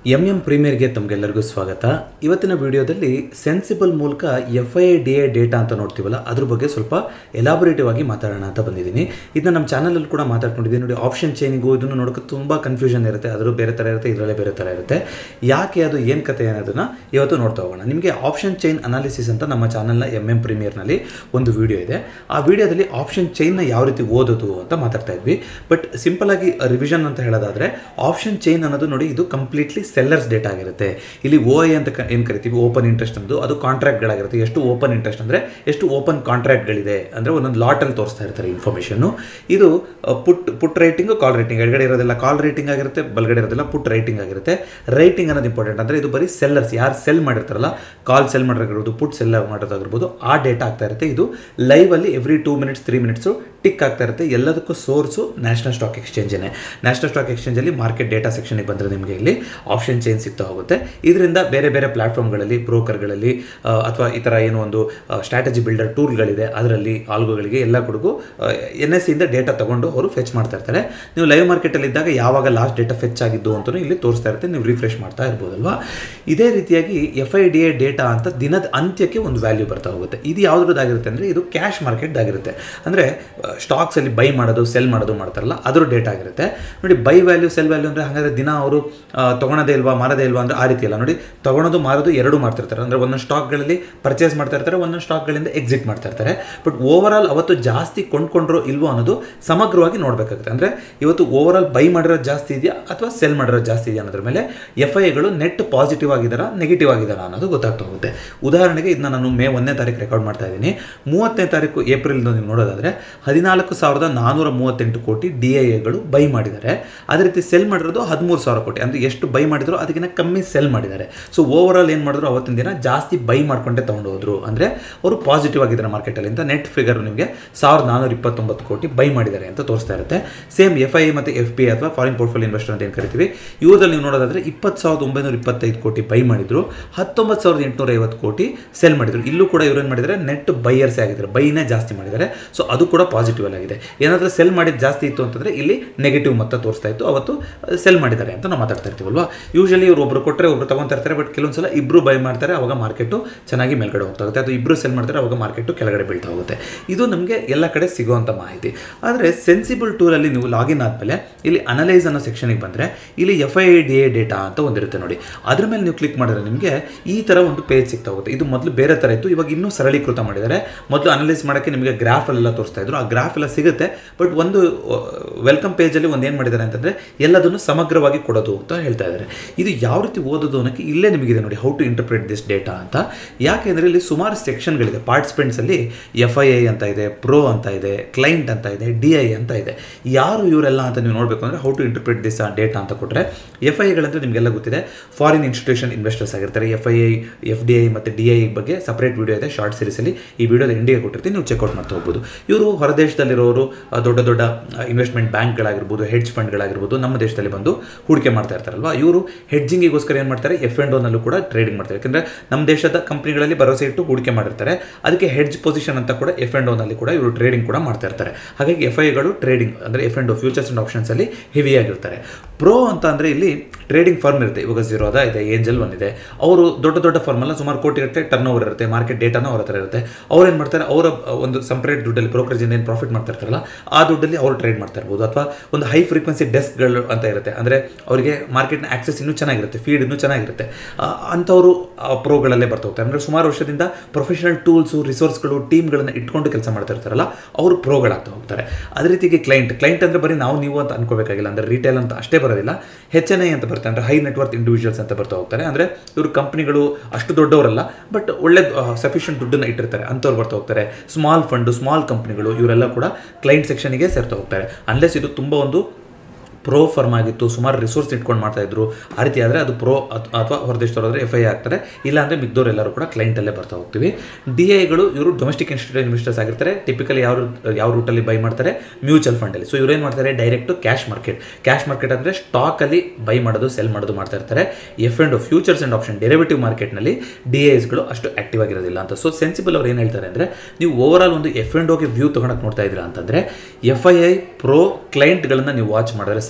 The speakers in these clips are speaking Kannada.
ಎಂ ಎಂ ಪ್ರೀಮಿಯರ್ಗೆ ತಮಗೆಲ್ಲರಿಗೂ ಸ್ವಾಗತ ಇವತ್ತಿನ ವಿಡಿಯೋದಲ್ಲಿ ಸೆನ್ಸಿಬಲ್ ಮೂಲಕ F I D A data ಅಂತ ನೋಡ್ತೀವಲ್ಲ ಅದ್ರ ಬಗ್ಗೆ ಸ್ವಲ್ಪ ಎಲಾಬೊರೇಟಿವ್ ಆಗಿ ಮಾತಾಡೋಣ ಅಂತ ಬಂದಿದ್ದೀನಿ ಇದನ್ನ ನಮ್ಮ ಚಾನಲಲ್ಲಿ ಕೂಡ ಮಾತಾಡ್ಕೊಂಡಿದ್ದೀನಿ ನೋಡಿ ಆಪ್ಷನ್ ಚೈನಿಗೂ ಇದನ್ನು ನೋಡೋಕೆ ತುಂಬ ಕನ್ಫ್ಯೂಷನ್ ಇರುತ್ತೆ ಅದ್ರ ಬೇರೆ ಥರ ಇರುತ್ತೆ ಇದರಲ್ಲೇ ಬೇರೆ ಥರ ಇರುತ್ತೆ ಯಾಕೆ ಅದು ಏನು ಕತೆ ಅನ್ನೋದನ್ನ ಇವತ್ತು ನೋಡ್ತಾ ಹೋಗೋಣ ನಿಮಗೆ ಆಪ್ಷನ್ ಚೈನ್ ಅನಾಲಿಸಿಸ್ ಅಂತ ನಮ್ಮ ಚಾನಲ್ನ ಎಂ ಎಂ ಪ್ರೀಮಿಯರ್ನಲ್ಲಿ ಒಂದು ವಿಡಿಯೋ ಇದೆ ಆ ವಿಡಿಯೋದಲ್ಲಿ ಆಪ್ಷನ್ ಚೈನ್ನ ಯಾವ ರೀತಿ ಓದೋದು ಅಂತ ಮಾತಾಡ್ತಾ ಇದ್ವಿ ಬಟ್ ಸಿಂಪಲ್ ಆಗಿ ರಿವಿಷನ್ ಅಂತ ಹೇಳೋದಾದ್ರೆ ಆಪ್ಷನ್ ಚೈನ್ ಅನ್ನೋದು ನೋಡಿ ಇದು ಕಂಪ್ಲೀಟ್ಲಿ ಸೆಲ್ಲರ್ಸ್ ಡೇಟಾ ಆಗಿರುತ್ತೆ ಇಲ್ಲಿ ಓ ಐ ಅಂತ ಏನು ಕರಿತೀವಿ ಓಪನ್ ಇಂಟ್ರೆಸ್ಟ್ ಅನ್ನೋದು ಅದು ಕಾಂಟ್ರಾಕ್ಟ್ಗಳಾಗಿರುತ್ತೆ ಎಷ್ಟು ಓಪನ್ ಇಂಟ್ರೆಸ್ಟ್ ಅಂದರೆ ಎಷ್ಟು ಓಪನ್ ಕಾಂಟ್ರಾಕ್ಟ್ಗಳಿದೆ ಅಂದರೆ ಒಂದೊಂದು ಲಾಟಲ್ಲಿ ತೋರಿಸ್ತಾ ಇರ್ತಾರೆ ಇನ್ಫಾರ್ಮೇಷನ್ನು ಇದು ಪುಟ್ ಪುಟ್ ರೈಟಿಂಗು ಕಾಲ್ ರೈಟಿಂಗ್ ಎಡಗಡೆ ಇರೋದೆಲ್ಲ ಕಾಲ್ ರೈಟಿಂಗ್ ಆಗಿರುತ್ತೆ ಬಲಗಡೆ ಇರೋದೆಲ್ಲ ಪುಟ್ ರೈಟಿಂಗ್ ಆಗಿರುತ್ತೆ ರೈಟಿಂಗ್ ಅನ್ನೋದು ಇಂಪಾರ್ಟೆಂಟ್ ಅಂದರೆ ಇದು ಬರೀ ಸೆಲ್ಲರ್ಸ್ ಯಾರು ಸೆಲ್ ಮಾಡಿರ್ತಾರಲ್ಲ ಕಾಲ್ ಸೆಲ್ ಮಾಡಿರೋದು ಪುಟ್ ಸೆಲ್ ಮಾಡೋದಾಗಿರ್ಬೋದು ಆ ಡೇಟಾ ಆಗ್ತಾ ಇರುತ್ತೆ ಇದು ಲೈವಲ್ಲಿ every two minutes three minutes tick ಆಗ್ತಾ ಇರುತ್ತೆ ಎಲ್ಲದಕ್ಕೂ ಸೋರ್ಸು ನ್ಯಾಷನಲ್ ಸ್ಟಾಕ್ ಎಕ್ಸ್ಚೇಂಜೇ ನ್ಯಾಷನಲ್ ಸ್ಟಾಕ್ ಎಕ್ಸ್ಚೇಂಜಲ್ಲಿ ಮಾರ್ಕೆಟ್ ಡೇಟಾ ಸೆಕ್ಷನ್ಗೆ ಬಂದರೆ ನಿಮಗೆ ಇಲ್ಲಿ ಆಪ್ಷನ್ ಚೈನ್ ಸಿಗ್ತಾ ಹೋಗುತ್ತೆ ಇದರಿಂದ ಬೇರೆ ಬೇರೆ ಪ್ಲಾಟ್ಫಾರ್ಮ್ಗಳಲ್ಲಿ ಬ್ರೋಕರ್ಗಳಲ್ಲಿ ಅಥವಾ ಈ ಥರ ಏನೋ ಒಂದು ಸ್ಟ್ರಾಟಜಿ ಬಿಲ್ಡರ್ ಟೂಲ್ಗಳಿದೆ ಅದರಲ್ಲಿ ಆಲ್ಗೋಗಳಿಗೆ ಎಲ್ಲ ಕೊಡಗು ಎನ್ ಎಸ್ ಇಂದ ಡೇಟಾ ತಗೊಂಡು ಅವರು ಫೆಚ್ ಮಾಡ್ತಾ ಇರ್ತಾರೆ ನೀವು ಲೈವ್ ಮಾರ್ಕೆಟಲ್ಲಿ ಇದ್ದಾಗ ಯಾವಾಗ ಲಾಸ್ಟ್ ಡೇಟಾ ಫೆಚ್ ಆಗಿದ್ದು ಅಂತಲೂ ಇಲ್ಲಿ ತೋರಿಸ್ತಾ ಇರುತ್ತೆ ನೀವು ರಿಫ್ರೆಶ್ ಮಾಡ್ತಾ ಇರ್ಬೋದಲ್ವಾ ಇದೇ ರೀತಿಯಾಗಿ F I D A data ಅಂತ ದಿನದ ಅಂತ್ಯಕ್ಕೆ ಒಂದು ವ್ಯಾಲ್ಯೂ ಬರ್ತಾ ಹೋಗುತ್ತೆ ಇದು ಯಾವುದ್ರದ್ದಾಗಿರುತ್ತೆ ಅಂದರೆ ಇದು ಕ್ಯಾಶ್ ಮಾರ್ಕೆಟ್ದಾಗಿರುತ್ತೆ ಅಂದರೆ ಸ್ಟಾಕ್ಸಲ್ಲಿ ಬೈ ಮಾಡೋದು ಸೆಲ್ ಮಾಡೋದು ಮಾಡ್ತಾರಲ್ಲ ಅದ್ರ ಡೇಟಾ ಆಗಿರುತ್ತೆ ನೋಡಿ ಬೈ ವ್ಯಾಲ್ಯೂ ಸೆಲ್ ವ್ಯಾಲ್ಯೂ ಅಂದರೆ ಹಾಗಾದರೆ ದಿನ ಅವರು ತೊಗೊಳೋದೇ ಇಲ್ವಾ ಮಾರದೇ ಇಲ್ವಾ ಅಂದರೆ ಆ ರೀತಿ ಅಲ್ಲ ನೋಡಿ ತೊಗೊಳೋದು ಮಾರೋದು ಎರಡು ಮಾಡ್ತಿರ್ತಾರೆ ಅಂದರೆ ಒಂದೊಂದು ಸ್ಟಾಕ್ಗಳಲ್ಲಿ ಪರ್ಚೇಸ್ ಮಾಡ್ತಾ ಇರ್ತಾರೆ ಒಂದೊಂದು ಸ್ಟಾಕ್ಗಳಿಂದ ಎಕ್ಸಿಟ್ ಮಾಡ್ತಾ ಇರ್ತಾರೆ ಬಟ್ ಓವರ್ ಆಲ್ ಅವತ್ತು ಜಾಸ್ತಿ ಕೊಂಡ್ಕೊಂಡ್ರೋ ಇಲ್ವೋ ಅನ್ನೋದು ಸಮಗ್ರವಾಗಿ ನೋಡಬೇಕಾಗುತ್ತೆ ಅಂದರೆ ಇವತ್ತು ಓವರ್ ಆಲ್ ಬೈ ಮಾಡಿರೋದು ಜಾಸ್ತಿ ಇದೆಯಾ ಅಥವಾ ಸೆಲ್ ಮಾಡಿರೋದು ಜಾಸ್ತಿ ಇದೆಯಾ ಅನ್ನೋದ್ರ ಮೇಲೆ ಎಫ್ ಐಗಳು ನೆಟ್ ಪಾಸಿಟಿವ್ ಆಗಿದಾರಾ ನೆಗೆಟಿವ್ ಆಗಿದಾರಾ ಅನ್ನೋದು ಗೊತ್ತಾಗ್ತಾ ಹೋಗುತ್ತೆ ಉದಾಹರಣೆಗೆ ಇದನ್ನ ನಾನು ಮೇ ಒಂದನೇ ತಾರೀಕು ರೆಕಾರ್ಡ್ ಮಾಡ್ತಾ ಇದ್ದೀನಿ ಮೂವತ್ತನೇ ತಾರೀಕು ಏಪ್ರಿಲ್ದು ನೀವು ನೋಡೋದಾದರೆ ಹದಿನಾಲ್ಕು ಸಾವಿರದ ನಾನ್ನೂರ ಮೂವತ್ತೆಂಟು ಕೋಟಿ ಡಿ ಐ ಎಗಳು ಬೈ ಮಾಡಿದ್ದಾರೆ ಅದೇ ರೀತಿ ಸೆಲ್ ಮಾಡಿರೋದು ಹದಿಮೂರು ಸಾವಿರ ಕೋಟಿ ಅಂದರೆ ಎಷ್ಟು ಬೈ ಮಾಡಿದ್ರು ಅದಕ್ಕಿಂತ ಕಮ್ಮಿ ಸೆಲ್ ಮಾಡಿದ್ದಾರೆ ಸೊ ಓವರ್ ಆಲ್ ಏನು ಮಾಡಿದ್ರು ಅವತ್ತಿನ ದಿನ ಜಾಸ್ತಿ ಬೈ ಮಾಡ್ಕೊಂಡೆ ತೊಗೊಂಡು ಹೋದ್ರು ಅಂದರೆ ಅವರು ಪಾಸಿಟಿವ್ ಆಗಿದ್ದಾರೆ ಮಾರ್ಕೆಟಲ್ಲಿ ಅಂತ ನೆಟ್ ಫಿಗರ್ ನಿಮಗೆ ಸಾವಿರದ ನಾನ್ನೂರ ಇಪ್ಪತ್ತೊಂಬತ್ತು ಕೋಟಿ ಬೈ ಮಾಡಿದ್ದಾರೆ ಅಂತ ತೋರಿಸ್ತಾ ಇರುತ್ತೆ ಸೇಮ್ ಎಫ್ ಐ ಮತ್ತು ಎಫ್ ಪಿ ಅಥವಾ ಫಾರಿನ್ ಪೋರ್ಟ್ಫೋಲಿಯೋ ಇನ್ವೆಸ್ಟರ್ ಅಂತ ಏನು ಕರಿತೀವಿ ಇವ್ರಲ್ಲಿ ನೀವು ನೋಡೋದಾದ್ರೆ ಇಪ್ಪತ್ತು ಸಾವಿರದ ಒಂಬೈನೂರ ಇಪ್ಪತ್ತೈದು ಕೋಟಿ ಬೈ ಮಾಡಿದ್ರು ಹತ್ತೊಂಬತ್ತು ಸಾವಿರದ ಎಂಟುನೂರ ಐವತ್ತು ಕೋಟಿ ಸೆಲ್ ಮಾಡಿದ್ರು ಇಲ್ಲೂ ಕೂಡ ಇವ್ರು ಏನು ಮಾಡಿದ್ದಾರೆ ನೆಟ್ ಬೈಯರ್ಸೇ ಆಗಿದ್ದಾರೆ ಬೈನೇ ಜಾಸ್ತಿ ಮಾಡಿದ್ದಾರೆ ಸೊ ಅದು ಕೂಡ ಪಾಸಿಟಿವ್ ಆಗಿದೆ ಏನಾದರೂ ಸೆಲ್ ಮಾಡಿದ್ದು ಜಾಸ್ತಿ ಇತ್ತು ಅಂತಂದರೆ ಇಲ್ಲಿ ನೆಗೆಟಿವ್ ಮೊತ್ತ ತೋರಿಸ್ತಾ ಇತ್ತು ಅವತ್ತು ಸೆಲ್ ಮಾಡಿದ್ದಾರೆ ಅಂತ ನಾವು ಮಾತಾಡ್ತಾ ಇರ್ತೀವಲ್ವಾ ಯೂಶಲಿ ಇವ್ರು ಒಬ್ರು ಕೊಟ್ಟರೆ ಒಬ್ರು ತಗೊಂತಾ ಇರ್ತಾರೆ ಬಟ್ ಕೆಲವೊಂದು ಸಲ ಇಬ್ಬರು ಬೈ ಮಾಡ್ತಾರೆ ಅವಾಗ ಮಾರ್ಕೆಟು ಚೆನ್ನಾಗಿ ಮೇಲ್ಗಡೆ ಹೋಗ್ತಾ ಹೋಗುತ್ತೆ ಅದು ಇಬ್ಬರು ಸೆಲ್ ಮಾಡ್ತಾರೆ ಅವಾಗ ಮಾರ್ಕೆಟು ಕೆಳಗಡೆ ಬೀಳ್ತಾ ಹೋಗುತ್ತೆ ಇದು ನಮಗೆ ಎಲ್ಲ ಕಡೆ ಸಿಗುವಂಥ ಮಾಹಿತಿ ಆದರೆ ಸೆನ್ಸಿಬಲ್ ಟೂಲಲ್ಲಿ ನೀವು ಲಾಗಿನ್ ಆದಮೇಲೆ ಇಲ್ಲಿ ಅನಲೈಸ್ ಅನ್ನೋ ಸೆಕ್ಷನಿಗೆ ಬಂದರೆ ಇಲ್ಲಿ F I D A data ಅಂತ ಒಂದಿರುತ್ತೆ ನೋಡಿ ಅದ್ರ ಮೇಲೆ ನೀವು ಕ್ಲಿಕ್ ಮಾಡಿದ್ರೆ ನಿಮಗೆ ಈ ಥರ ಒಂದು ಪೇಜ್ ಸಿಗ್ತಾ ಹೋಗುತ್ತೆ ಇದು ಮೊದಲು ಬೇರೆ ಥರ ಇತ್ತು ಇವಾಗ ಇನ್ನೂ ಸರಳೀಕೃತ ಮಾಡಿದ್ದಾರೆ ಮೊದಲು ಅನಲೈಸ್ ಮಾಡೋಕ್ಕೆ ನಿಮಗೆ ಗ್ರಾಫಲ್ಲೆಲ್ಲ ತೋರಿಸ್ತಾ ಇದ್ರು ಆ ಗ್ರಾಫ್ ಎಲ್ಲ ಸಿಗುತ್ತೆ ಬಟ್ ಒಂದು ವೆಲ್ಕಮ್ ಪೇಜಲ್ಲಿ ಒಂದು ಏನು ಮಾಡಿದ್ದಾರೆ ಅಂತಂದರೆ ಎಲ್ಲದನ್ನು ಸಮಗ್ರವಾಗಿ ಕೊಡೋದು ಅಂತ ಹೇಳ್ತಾ ಇದ್ದಾರೆ ಇದು ಯಾವ ರೀತಿ ಓದೋದು ಅನ್ನೋಕ್ಕೆ ಇಲ್ಲೇ ನಿಮಗಿದೆ ನೋಡಿ how to interpret this data ಅಂತ ಯಾಕೆಂದರೆ ಇಲ್ಲಿ ಸುಮಾರು ಸೆಕ್ಷನ್ಗಳಿದೆ ಪಾರ್ಟಿಸಿಪೆಂಟ್ಸಲ್ಲಿ ಎಫ್ ಐ ಐ ಅಂತ ಇದೆ ಪ್ರೋ ಅಂತ ಇದೆ ಕ್ಲೈಂಟ್ ಅಂತ ಇದೆ ಡಿ ಐ ಅಂತ ಇದೆ ಯಾರು ಇವರೆಲ್ಲ ಅಂತ ನೀವು ನೋಡಬೇಕು ಅಂದರೆ how to interpret this data ಅಂತ ಕೊಟ್ಟರೆ ಎಫ್ ಐ ಐಗಳಂದ್ರೆ ನಿಮಗೆಲ್ಲ ಗೊತ್ತಿದೆ ಫಾರಿನ್ ಇನ್ಸ್ಟಿಟ್ಯೂಷನ್ ಇನ್ವೆಸ್ಟರ್ಸ್ ಆಗಿರ್ತಾರೆ F I I F D I ಮತ್ತು ಡಿ ಐ ಬಗ್ಗೆ ಸಪ್ರೇಟ್ ವಿಡಿಯೋ ಇದೆ ಶಾರ್ಟ್ ಸೀರೀಸಲ್ಲಿ ಈ ವಿಡಿಯೋದ ಇಂಡಿಗೆ ಕೊಟ್ಟಿರ್ತೀನಿ ನೀವು ಚೆಕ್ಔಟ್ ಮಾಡ್ತಾ ಹೋಗ್ಬೋದು ಇವರು ಹೊರದೇಶದಲ್ಲಿರೋರು ದೊಡ್ಡ ದೊಡ್ಡ ಇನ್ವೆಸ್ಟ್ಮೆಂಟ್ ಬ್ಯಾಂಕ್ಗಳಾಗಿರ್ಬೋದು ಹೆಡ್ಜ್ ಫಂಡ್ಗಳಾಗಿರ್ಬೋದು ನಮ್ಮ ದೇಶದಲ್ಲಿ ಬಂದು ಹೂಡಿಕೆ ಮಾಡ್ತಾ ಇರ್ತಾರಲ್ವಾ ಇವರು ಹೆಡ್ಜಿಂಗಿಗೋಸ್ಕರ ಏನು ಮಾಡ್ತಾರೆ ಎಫ್ ಎಂಡ್ ಓನಲ್ಲೂ ಕೂಡ ಟ್ರೇಡಿಂಗ್ ಮಾಡ್ತಾರೆ ಯಾಕಂದರೆ ನಮ್ಮ ದೇಶದ ಕಂಪ್ನಿಗಳಲ್ಲಿ ಭರವಸೆ ಇಟ್ಟು ಹೂಡಿಕೆ ಮಾಡಿರ್ತಾರೆ ಅದಕ್ಕೆ ಹೆಡ್ಜ್ ಪೊಸಿಷನ್ ಅಂತ ಕೂಡ ಎಫ್ ಎಂಡ್ ಓನಲ್ಲಿ ಕೂಡ ಇವರು ಟ್ರೇಡಿಂಗ್ ಕೂಡ ಮಾಡ್ತಾ ಇರ್ತಾರೆ ಹಾಗಾಗಿ ಎಫ್ ಐಗಳು ಟ್ರೇಡಿಂಗ್ ಅಂದರೆ ಎಫ್ ಎಂಡ್ ಫ್ಯೂಚರ್ಸ್ ಆ್ಯಂಡ್ ಆಪ್ಷನ್ಸಲ್ಲಿ ಹೆವಿ ಆಗಿರ್ತಾರೆ ಪ್ರೋ ಅಂತ ಅಂದರೆ ಇಲ್ಲಿ ಟ್ರೇಡಿಂಗ್ ಫರ್ಮ್ ಇರುತ್ತೆ ಇವಾಗ ಝೀರೋದ ಇದೆ ಏಂಜಲ್ ಒನ್ ಇದೆ ಅವರು ದೊಡ್ಡ ದೊಡ್ಡ ಫರ್ಮಲ್ಲ ಸುಮಾರು ಕೋಟಿ ಇರುತ್ತೆ ಟರ್ನ್ ಓವರ್ ಇರುತ್ತೆ ಮಾರ್ಕೆಟ್ ಡೇಟಾನು ಅವ್ರ ಹತ್ರ ಇರುತ್ತೆ ಅವ್ರು ಏನು ಮಾಡ್ತಾರೆ ಅವರ ಒಂದು ಸಪ್ರೇಟ್ ದುಡ್ಡಲ್ಲಿ ಬ್ರೋಕರೇಜ್ ಏನು ಪ್ರಾಫಿಟ್ ಮಾಡ್ತಾ ಇರ್ತಾರಲ್ಲ ಆ ದುಡ್ಡಲ್ಲಿ ಅವರು ಟ್ರೇಡ್ ಮಾಡ್ತಾ ಇರ್ಬೋದು ಅಥವಾ ಒಂದು ಹೈ ಫ್ರೀಕ್ವೆನ್ಸಿ ಡೆಸ್ಕ್ಗಳು ಅಂತ ಇರುತ್ತೆ ಅಂದರೆ ಅವರಿಗೆ ಮಾರ್ಕೆಟ್ನ ಆಕ್ಸೆಸ್ ಇನ್ನೂ ಚೆನ್ನಾಗಿರುತ್ತೆ ಫೀಡ್ ಇನ್ನೂ ಚೆನ್ನಾಗಿರುತ್ತೆ ಅಂಥವರು ಪ್ರೋಗಳಲ್ಲೇ ಬರ್ತಾ ಹೋಗ್ತಾರೆ ಅಂದರೆ ಸುಮಾರು ವರ್ಷದಿಂದ ಪ್ರೊಫೆಷನಲ್ ಟೂಲ್ಸು ರಿಸೋರ್ಸ್ಗಳು ಟೀಮ್ಗಳನ್ನು ಇಟ್ಕೊಂಡು ಕೆಲಸ ಮಾಡ್ತಾ ಇರ್ತಾರಲ್ಲ ಅವರು ಪ್ರೋಗಳಾಗ್ತಾ ಹೋಗ್ತಾರೆ ಅದೇ ರೀತಿಗೆ ಕ್ಲೈಂಟ್ ಕ್ಲೈಂಟ್ ಅಂದರೆ ಬರೀ ನಾವು ನೀವು ಅಂತ ಅನ್ಕೋಬೇಕಾಗಿಲ್ಲ ಅಂದರೆ ರಿಟೇಲ್ ಅಂತ ಅಷ್ಟೇ ಬರೋದಿಲ್ಲ ಹೆಚ್ ಎನ್ ಐ ಅಂತ ಬರ್ತಾರೆ ಅಂದರೆ ಹೈ ನೆಟ್ವರ್ತ್ ಇಂಡಿವಿಜುವಲ್ಸ್ ಅಂತ ಬರ್ತಾ ಹೋಗ್ತಾರೆ ಅಂದರೆ ಇವರು ಕಂಪ್ನಿಗಳು ಅಷ್ಟು ದೊಡ್ಡವರಲ್ಲ ಬಟ್ ಒಳ್ಳೆ ಸಫಿಷಿಯಂಟ್ ದುಡ್ಡನ್ನು ಇಟ್ಟಿರ್ತಾರೆ ಅಂಥವ್ರು ಬರ್ತಾ ಹೋಗ್ತಾರೆ ಸ್ಮಾಲ್ ಫಂಡು ಸ್ಮಾಲ್ ಕಂಪ್ನಿಗಳು ಇವರೆಲ್ಲ ಕೂಡ ಕ್ಲೈಂಟ್ ಸೆಕ್ಷನಿಗೆ ಸೇರ್ತಾ ಹೋಗ್ತಾರೆ ಅನ್ಲೆಸ್ ಇದು ತುಂಬ ಒಂದು ಪ್ರೋ ಫರ್ಮ್ ಆಗಿತ್ತು ಸುಮಾರು ರಿಸೋರ್ಸ್ ಇಟ್ಕೊಂಡು ಮಾಡ್ತಾ ಇದ್ರು ಆ ರೀತಿ ಆದರೆ ಅದು ಪ್ರೋ ಅಥವಾ ಹೊರದೇಶದವ್ರಾದ್ರೆ ಎಫ್ ಐ ಆಗ್ತಾರೆ ಇಲ್ಲಾಂದರೆ ಮಿಗ್ದವ್ರು ಎಲ್ಲರೂ ಕೂಡ ಕ್ಲೈಂಟಲ್ಲೇ ಬರ್ತಾ ಹೋಗ್ತೀವಿ ಡಿ ಐಗಳು ಇವರು ಡೊಮೆಸ್ಟಿಕ್ ಇನ್ಸ್ಟಿಟ್ಯೂಟ್ ಇನ್ವೆಸ್ಟರ್ಸ್ ಆಗಿರ್ತಾರೆ ಟಿಪಿಕಲಿ ಯಾವ ಯಾವ ರೂಟಲ್ಲಿ ಬೈ ಮಾಡ್ತಾರೆ ಮ್ಯೂಚುವಲ್ ಫಂಡಲ್ಲಿ ಸೊ ಇವ್ರು ಏನು ಮಾಡ್ತಾರೆ direct cash market cash market ಅಂದರೆ ಸ್ಟಾಕಲ್ಲಿ ಬೈ ಮಾಡೋದು ಸೆಲ್ ಮಾಡೋದು ಮಾಡ್ತಾ ಇರ್ತಾರೆ F and futures and option derivative ಮಾರ್ಕೆಟ್ನಲ್ಲಿ ಡಿ ಐಸ್ಗಳು ಅಷ್ಟು ಆಕ್ಟಿವ್ ಆಗಿರೋದಿಲ್ಲ ಅಂತ ಸೊ ಸೆನ್ಸಿಬಲ್ ಅವ್ರು ಏನು ಹೇಳ್ತಾರೆ ಅಂದರೆ ನೀವು ಓವರ್ ಆಲ್ ಒಂದು ಎಫ್ ಆ್ಯಂಡ್ ಓಗೆ ವ್ಯೂ ತೊಗೊಳಕ್ಕೆ ನೋಡ್ತಾ ಇದ್ದೀರಾ ಅಂತಂದರೆ ಎಫ್ ಐ ಐ ಪ್ರೋ ಕ್ಲೈಂಟ್ಗಳನ್ನು ನೀವು ವಾಚ್ ಮಾಡಿದ್ರೆ